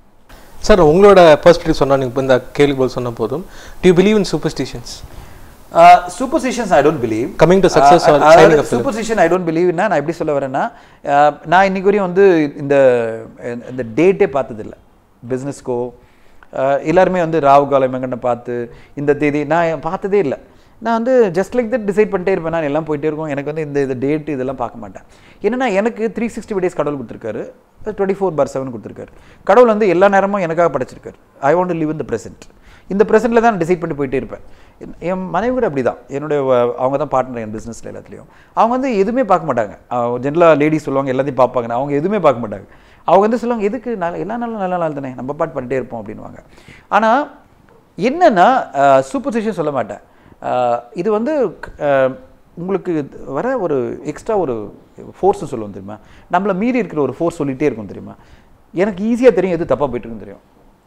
சார் உங்களோட பெர்ஸ்பெக்டிவ் சொன்னா நீங்க இப்ப இந்த கேள்வி போல் சொன்ன போதும் to believe in superstitions superstitions I don't believe Coming to success or signing a film. Superstition I don't பிலீவ்னா நான் எப்படி சொல்ல வரேன்னா uh, நான் இன்னைக்கு வரையும் வந்து இந்த இந்த டேட்டே பார்த்ததில்ல பிஸ்னஸ்க்கோ எல்லாருமே வந்து ராவு காலம் எங்கன்னு பார்த்து இந்த தேதி நான் பார்த்ததே இல்லை நான் வந்து ஜஸ்ட் லைக் தட் டிசைட் பண்ணிட்டே இருப்பேன் நான் எல்லாம் போயிட்டே இருக்கும் எனக்கு வந்து இந்த இந்த டேட் இதெல்லாம் பார்க்க மாட்டேன் என்னன்னா எனக்கு த்ரீ சிக்ஸ்டி டேஸ் கடவுள் கொடுத்துருக்காரு டுவெண்ட்டி ஃபோர் பார் செவன் கொடுத்துருக்காரு கடவுள் வந்து எல்லா நேரமும் எனக்காக படைச்சிருக்காரு I want to live in the present இந்த ப்ரெசென்ட்டில் தான் டிசைட் பண்ணி போயிட்டே இருப்பேன் என்- என் மனைவி கூட அப்படி தான் என்னுடைய வ- அவங்க தான் பார்ட்னர் என் பிஸ்னஸில் எல்லாத்துலேயும் அவங்க வந்து எதுவுமே பார்க்க மாட்டாங்க ஜென்ரலாக லேடிஸ் சொல்லுவாங்க எல்லாத்தையும் பார்ப்பாங்க அவங்க எதுவுமே பார்க்க மாட்டாங்க அவங்க வந்து சொல்லுவாங்க எதுக்கு நல்ல எல்லா நாளும் நல்ல நாள் தானே நம்ம பாட்டு பண்ணிட்டே இருப்போம் அப்படின்வாங்க ஆனால் என்னன்னா சூப்பர்ஸ்டிஷன் சொல்ல மாட்டேன் அஹ், இது வந்து அஹ், உங்களுக்கு வர ஒரு எக்ஸ்ட்ரா ஒரு ஃபோர்ஸ்னு சொல்லுவோம் தெரியுமா நம்மளை மீறி இருக்கிற ஒரு ஃபோர்ஸ் சொல்லிகிட்டே இருக்கும் தெரியுமா எனக்கு ஈஸியாக தெரியும் எது தப்பாக போயிட்டு இருக்குன்னு தெரியும்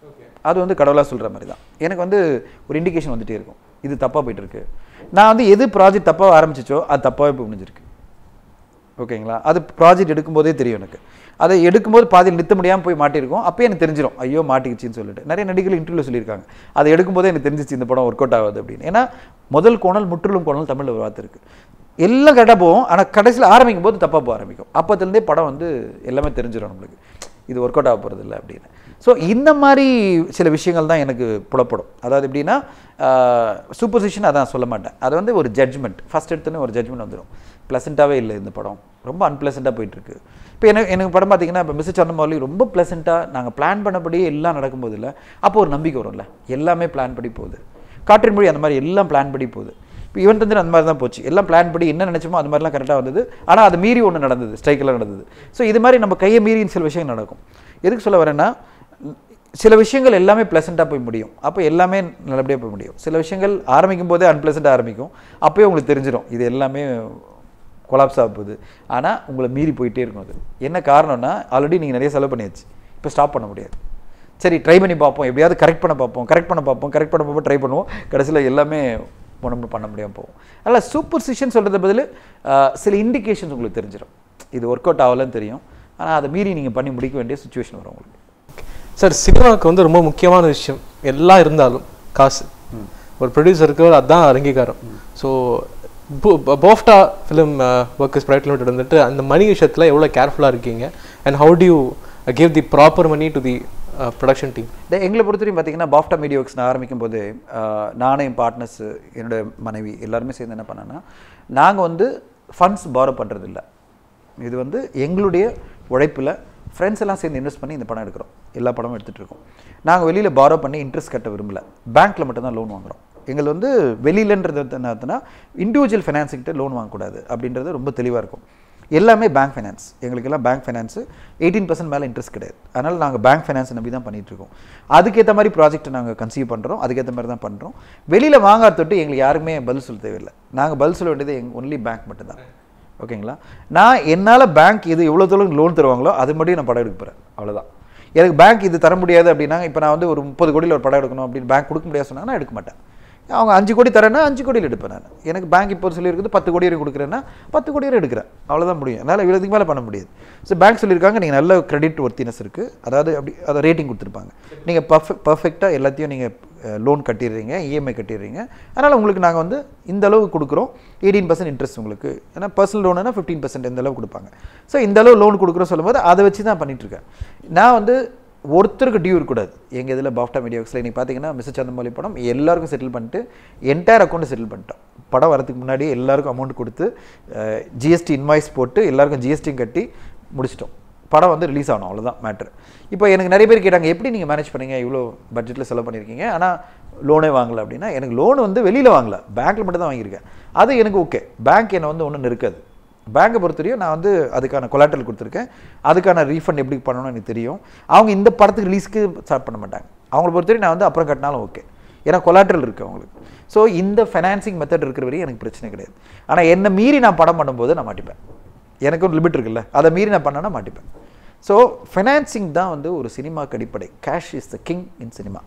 அது வந்து கடவுளாக சொல்கிற மாதிரி தான் எனக்கு வந்து ஒரு இண்டிகேஷன் வந்துட்டே இருக்கும் இது தப்பாக போயிட்டு இருக்கு நான் வந்து எது ப்ராஜெக்ட் தப்பாக ஆரம்பிச்சிச்சோ அது தப்பாகவே போய் முடிஞ்சிருக்கு ஓகேங்களா அது ப்ராஜெக்ட் எடுக்கும்போதே தெரியும் எனக்கு அதை எடுக்கும்போது பாதியில் நிறுத்த முடியாமல் போய் மாட்டியிருக்கோம் அப்போ எனக்கு தெரிஞ்சிடும் ஐயோ மாட்டிக்கிச்சின்னு சொல்லிட்டு நிறைய நடிகர்கள் இன்டர்வியூ சொல்லியிருக்காங்க அதை எடுக்கும்போதே எனக்கு தெரிஞ்சிச்சு இந்த படம் ஒர்க் அவுட் ஆகுது அப்படின்னு ஏன்னா முதல் கோணல் முற்றிலும் கோணல் தமிழில் ஒரு வார்த்தை இருக்குது எல்லாம் கரெக்டாக போகும் ஆனால் கடைசியில் ஆரம்பிக்கும் போது தப்பாக போக ஆரம்பிக்கும் அப்போத்துலேருந்தே படம் வந்து எல்லாமே தெரிஞ்சிடும் நம்மளுக்கு இது ஒர்க் அவுட் ஆக போகிறது இல்லை அப்படின்னு ஸோ இந்த மாதிரி சில விஷயங்கள் தான் எனக்கு புலப்படும் அதாவது எப்படின்னா சூப்பர்சிஷன் அதான் சொல்ல மாட்டேன் அது வந்து ஒரு ஜட்ஜ்மெண்ட் ஃபஸ்ட் எடுத்தோன்னே ஒரு ஜட்ஜ்மெண்ட் வந்துடும் ப்ளசண்ட்டாகவே இல்லை இந்த படம் ரொம்ப அன்பிளசண்ட்டாக போயிட்டுருக்கு இப்போ எனக்கு எனக்கு படம் பார்த்தீங்கன்னா இப்போ மிஸ் சொன்னமாதிரி ரொம்ப ப்ளசண்ட்டாக நாங்கள் பிளான் பண்ணபடியே எல்லாம் நடக்கும்போது இல்லை அப்போ ஒரு நம்பிக்கை வரும்ல எல்லாமே பிளான் படி போகுது காற்றின் மொழி அந்த மாதிரி எல்லாம் பிளான் படி போகுது இப்போ ஈவன் தந்திரன் அந்த மாதிரி தான் போச்சு எல்லாம் பிளான் படி என்ன நினைச்சோமோ அது மாதிரிலாம் கரெக்டாக வந்தது ஆனால் அது மீறி ஒன்று நடந்தது ஸ்ட்ரைக்கெல்லாம் நடந்தது ஸோ இது மாதிரி நம்ம கையை மீறி சில விஷயங்கள் நடக்கும் எதுக்கு சொல்ல வரேன்னா சில விஷயங்கள் எல்லாமே ப்ளசண்ட்டாக போய் முடியும் அப்போ எல்லாமே நல்லபடியாக போய் முடியும் சில விஷயங்கள் ஆரம்பிக்கும் போதே அன்பிளசண்ட்டாக ஆரம்பிக்கும் அப்போயே உங்களுக்கு தெரிஞ்சிடும் இது எல்லாமே கொலாப்ஸ் ஆக போகுது ஆனால் உங்களை மீறி போயிட்டே இருக்கும் அது என்ன காரணம்னா ஆல்ரெடி நீங்கள் நிறைய செலவு பண்ணியாச்சு இப்போ ஸ்டாப் பண்ண முடியாது சரி ட்ரை பண்ணி பார்ப்போம் எப்படியாவது கரெக்ட் பண்ண பார்ப்போம் கரெக்ட் பண்ண பார்ப்போம் கரெக்ட் பண்ண பார்ப்போம் ட்ரை பண்ணுவோம் கடைசியில் எல்லாமே ஒன்றும் பண்ண முடியாமல் போகும் அதனால் சூப்பர்சிஷன் சொல்கிறது பதில் ஆஹ், சில இண்டிகேஷன்ஸ் உங்களுக்கு தெரிஞ்சிடும் இது ஒர்க் அவுட் ஆகலன்னு தெரியும் ஆனால் அதை மீறி நீங்கள் பண்ணி முடிக்க வேண்டிய சுச்சுவேஷன் வரும் உங்களுக்கு சார் சினிமாவுக்கு வந்து ரொம்ப முக்கியமான விஷயம் எல்லாம் இருந்தாலும் காசு ஒரு ப்ரொடியூசருக்கு அதுதான் அங்கீகாரம் so BOFTA film workers private limited வந்துட்டு அந்த மணி விஷயத்தில் எவ்வளோ கேர்ஃபுல்லாக இருக்கீங்க and how do you give the proper money to the production team இந்த எங்களை பொறுத்தவரையும் பார்த்தீங்கன்னா பாஃப்டா மீடியா ஒர்க்ஸ் நான் ஆரம்பிக்கும் போது ஆஹ், நானும் என் பார்ட்னர்ஸ் என்னோட மனைவி எல்லாருமே சேர்ந்து என்ன பண்ணோன்னா நாங்கள் வந்து ஃபண்ட்ஸ் பாரோ பண்ணுறது இல்ல இது வந்து எங்களுடைய உழைப்பில் ஃப்ரெண்ட்ஸ் எல்லாம் சேர்ந்து இன்வெஸ்ட் பண்ணி இந்த படம் எடுக்கிறோம் எல்லா படமும் எடுத்துகிட்டு இருக்கோம் நாங்கள் வெளியில் பாரோ பண்ணி இன்ட்ரெஸ்ட் கட்ட விரும்பல பேங்க்கில் மட்டும்தான் லோன் வாங்குறோம் எங்கள் வந்து வெளியிலன்றது வந்து என்னதுன்னா இண்டிவிஜுவல் ஃபைனான்ஸிங்கிட்ட லோன் வாங்கக்கூடாது அப்படின்றது ரொம்ப தெளிவாக இருக்கும் எல்லாமே பேங்க் ஃபைனான்ஸ் எங்களுக்கெல்லாம் பேங்க் ஃபைனான்ஸு எயிட்டீன் பர்சன்ட் மேலே இன்ட்ரெஸ்ட் கிடையாது அதனால் நாங்கள் பேங்க் ஃபைனான்ஸ் நம்பி தான் பண்ணிட்டு இருக்கோம் அதுக்கேற்ற மாதிரி ப்ராஜெக்ட் நாங்கள் கன்சீவ் பண்ணுறோம் அதுக்கேற்ற மாதிரி தான் பண்ணுறோம் வெளியில் வாங்காத தொட்டு எங்களுக்கு யாருமே பதில் சொல்ல தேவையில்லை நாங்கள் பதில் சொல்ல வேண்டியது எங்க ஒன்லி பேங்க் மட்டும்தான் ஓகேங்களா நான் என்னால் பேங்க் இது எவ்வளோ தூரம் லோன் தருவாங்களோ அது மட்டும் நான் படம் எடுக்க போகிறேன் அவ்வளோதான் எனக்கு பேங்க் இது தர முடியாது அப்படின்னா இப்போ நான் வந்து ஒரு முப்பது கோடியில் ஒரு படம் எடுக்கணும் அப்படின்னு பேங்க் கொடுக்க முடியாது சொன்னா நான் எடுக்க மாட்டேன் அவங்க அஞ்சு கோடி தரேன்னா அஞ்சு கோடியில் எடுப்பேன் நான் எனக்கு பேங்க் இப்போ சொல்லியிருக்குது பத்து கோடி வரைக்கும் கொடுக்குறேன்னா பத்து கோடி வரை எடுக்கிறேன் அவ்வளோதான் முடியும் என்னால் இவ்வளோதுக்கு மேலே பண்ண முடியாது ஸோ பேங்க் சொல்லியிருக்காங்க நீங்கள் நல்ல கிரெடிட் ஒர்த்தினஸ் இருக்குது அதாவது அப்படி அதை ரேட்டிங் கொடுத்துருப்பாங்க நீங்கள் பர்ஃபெக்ட் பர்ஃபெக்டாக எல்லாத்தையும் நீங்கள் லோன் கட்டிடுறீங்க இஎம்ஐ கட்டிடுறீங்க அதனால் உங்களுக்கு நாங்கள் வந்து இந்த அளவு கொடுக்குறோம் எயிட்டீன் பர்சன்ட் இன்ட்ரெஸ்ட் உங்களுக்கு ஏன்னா பர்சனல் லோனுனா ஃபிஃப்டீன் பர்சன்ட் இந்த அளவு கொடுப்பாங்க ஸோ இந்த அளவு லோன் கொடுக்குறோம் சொல்லும்போது அதை வச்சு தான் பண்ணிகிட்ருக்கேன் நான் வந்து ஒருத்தருக்கு டியூ இருக்கக்கூடாது எங்கள் இதில் பாஃப்டா மீடியாக்ஸில் நீங்கள் பார்த்தீங்கன்னா மிஸ்டர் சந்திரமௌலி படம் எல்லாருக்கும் செட்டில் பண்ணிட்டு என்டையர் அக்கௌண்ட்டு செட்டில் பண்ணிட்டோம் படம் வரதுக்கு முன்னாடி எல்லாருக்கும் அமௌண்ட் கொடுத்து ஜிஎஸ்டி இன்வாய்ஸ் போட்டு எல்லாருக்கும் ஜிஎஸ்டியும் கட்டி முடிச்சிட்டோம் படம் வந்து ரிலீஸ் ஆகணும் அவ்வளோதான் மேட்ரு இப்போ எனக்கு நிறைய பேர் கேட்டாங்க எப்படி நீங்கள் மேனேஜ் பண்ணீங்க இவ்வளோ பட்ஜெட்டில் செலவு பண்ணியிருக்கீங்க ஆனால் லோனே வாங்கல அப்படின்னா எனக்கு லோன் வந்து வெளியில் வாங்கல பேங்க்கில் மட்டும் தான் வாங்கியிருக்கேன் அது எனக்கு ஓகே பேங்க் என்னை வந்து ஒன்றும் நெருக்காது பேங்கை பொறுத்தவரையும் நான் வந்து அதுக்கான கொலாட்டல் கொடுத்துருக்கேன் அதுக்கான ரீஃபண்ட் எப்படி பண்ணணும்னு எனக்கு தெரியும் அவங்க இந்த படத்துக்கு ரிலீஸ்க்கு ஸ்டார்ட் பண்ண மாட்டாங்க அவங்கள பொறுத்தவரையும் நான் வந்து அப்புறம் கட்டினாலும் ஓகே ஏன்னா கொலாட்ரல் இருக்குது அவங்களுக்கு ஸோ இந்த ஃபைனான்சிங் மெத்தட் இருக்கிற வரையும் எனக்கு பிரச்சனை கிடையாது ஆனால் என்னை மீறி நான் படம் பண்ணும்போது நான் மாட்டிப்பேன் எனக்கு ஒரு லிமிட் இருக்குல்ல அதை மீறி நான் பண்ணேன்னா மாட்டிப்பேன் ஸோ ஃபைனான்சிங் தான் வந்து ஒரு சினிமாக்கு அடிப்படை cash is the king in cinema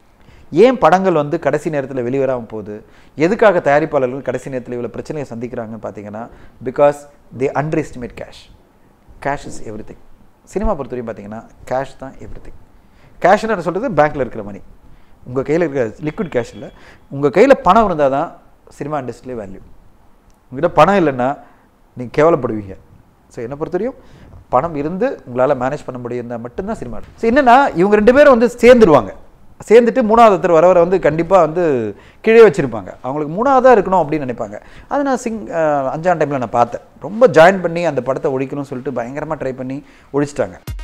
ஏன் படங்கள் வந்து கடைசி நேரத்தில் வெளிவராமல் போகுது எதுக்காக தயாரிப்பாளர்கள் கடைசி நேரத்தில் இவ்வளோ பிரச்சனையை சந்திக்கிறாங்கன்னு பார்த்தீங்கன்னா because they underestimate cash cash is everything cinema பொறுத்தவரையும் பார்த்தீங்கன்னா கேஷ் தான் எவ்ரி திங் கேஷ்னு நான் சொல்கிறது பேங்க்கில் இருக்கிற மணி உங்கள் கையில் இருக்கிற லிக்விட் கேஷ் இல்லை உங்கள் கையில் பணம் இருந்தால் தான் சினிமா இண்டஸ்ட்ரியிலே வேல்யூ உங்கள்கிட்ட பணம் இல்லைன்னா நீங்கள் கேவலப்படுவீங்க ஸோ என்னை பொறுத்தவரையும் பணம் இருந்து உங்களால் மேனேஜ் பண்ண முடியிருந்தால் மட்டும்தான் சினிமா ஸோ என்னென்னா இவங்க ரெண்டு பேரும் வந்து சேர்ந்துருவாங்க சேர்ந்துட்டு மூணாவது ஒருத்தர் வர வர வந்து கண்டிப்பாக வந்து கீழே வச்சுருப்பாங்க அவங்களுக்கு மூணாவதாக இருக்கணும் அப்படின்னு நினைப்பாங்க அது நான் சிங் அஞ்சாம் டைமில் நான் பார்த்தேன் ரொம்ப ஜாயின் பண்ணி அந்த படத்தை ஒழிக்கணும்னு சொல்லிட்டு பயங்கரமாக ட்ரை பண்ணி ஒழிச்சிட்டாங்க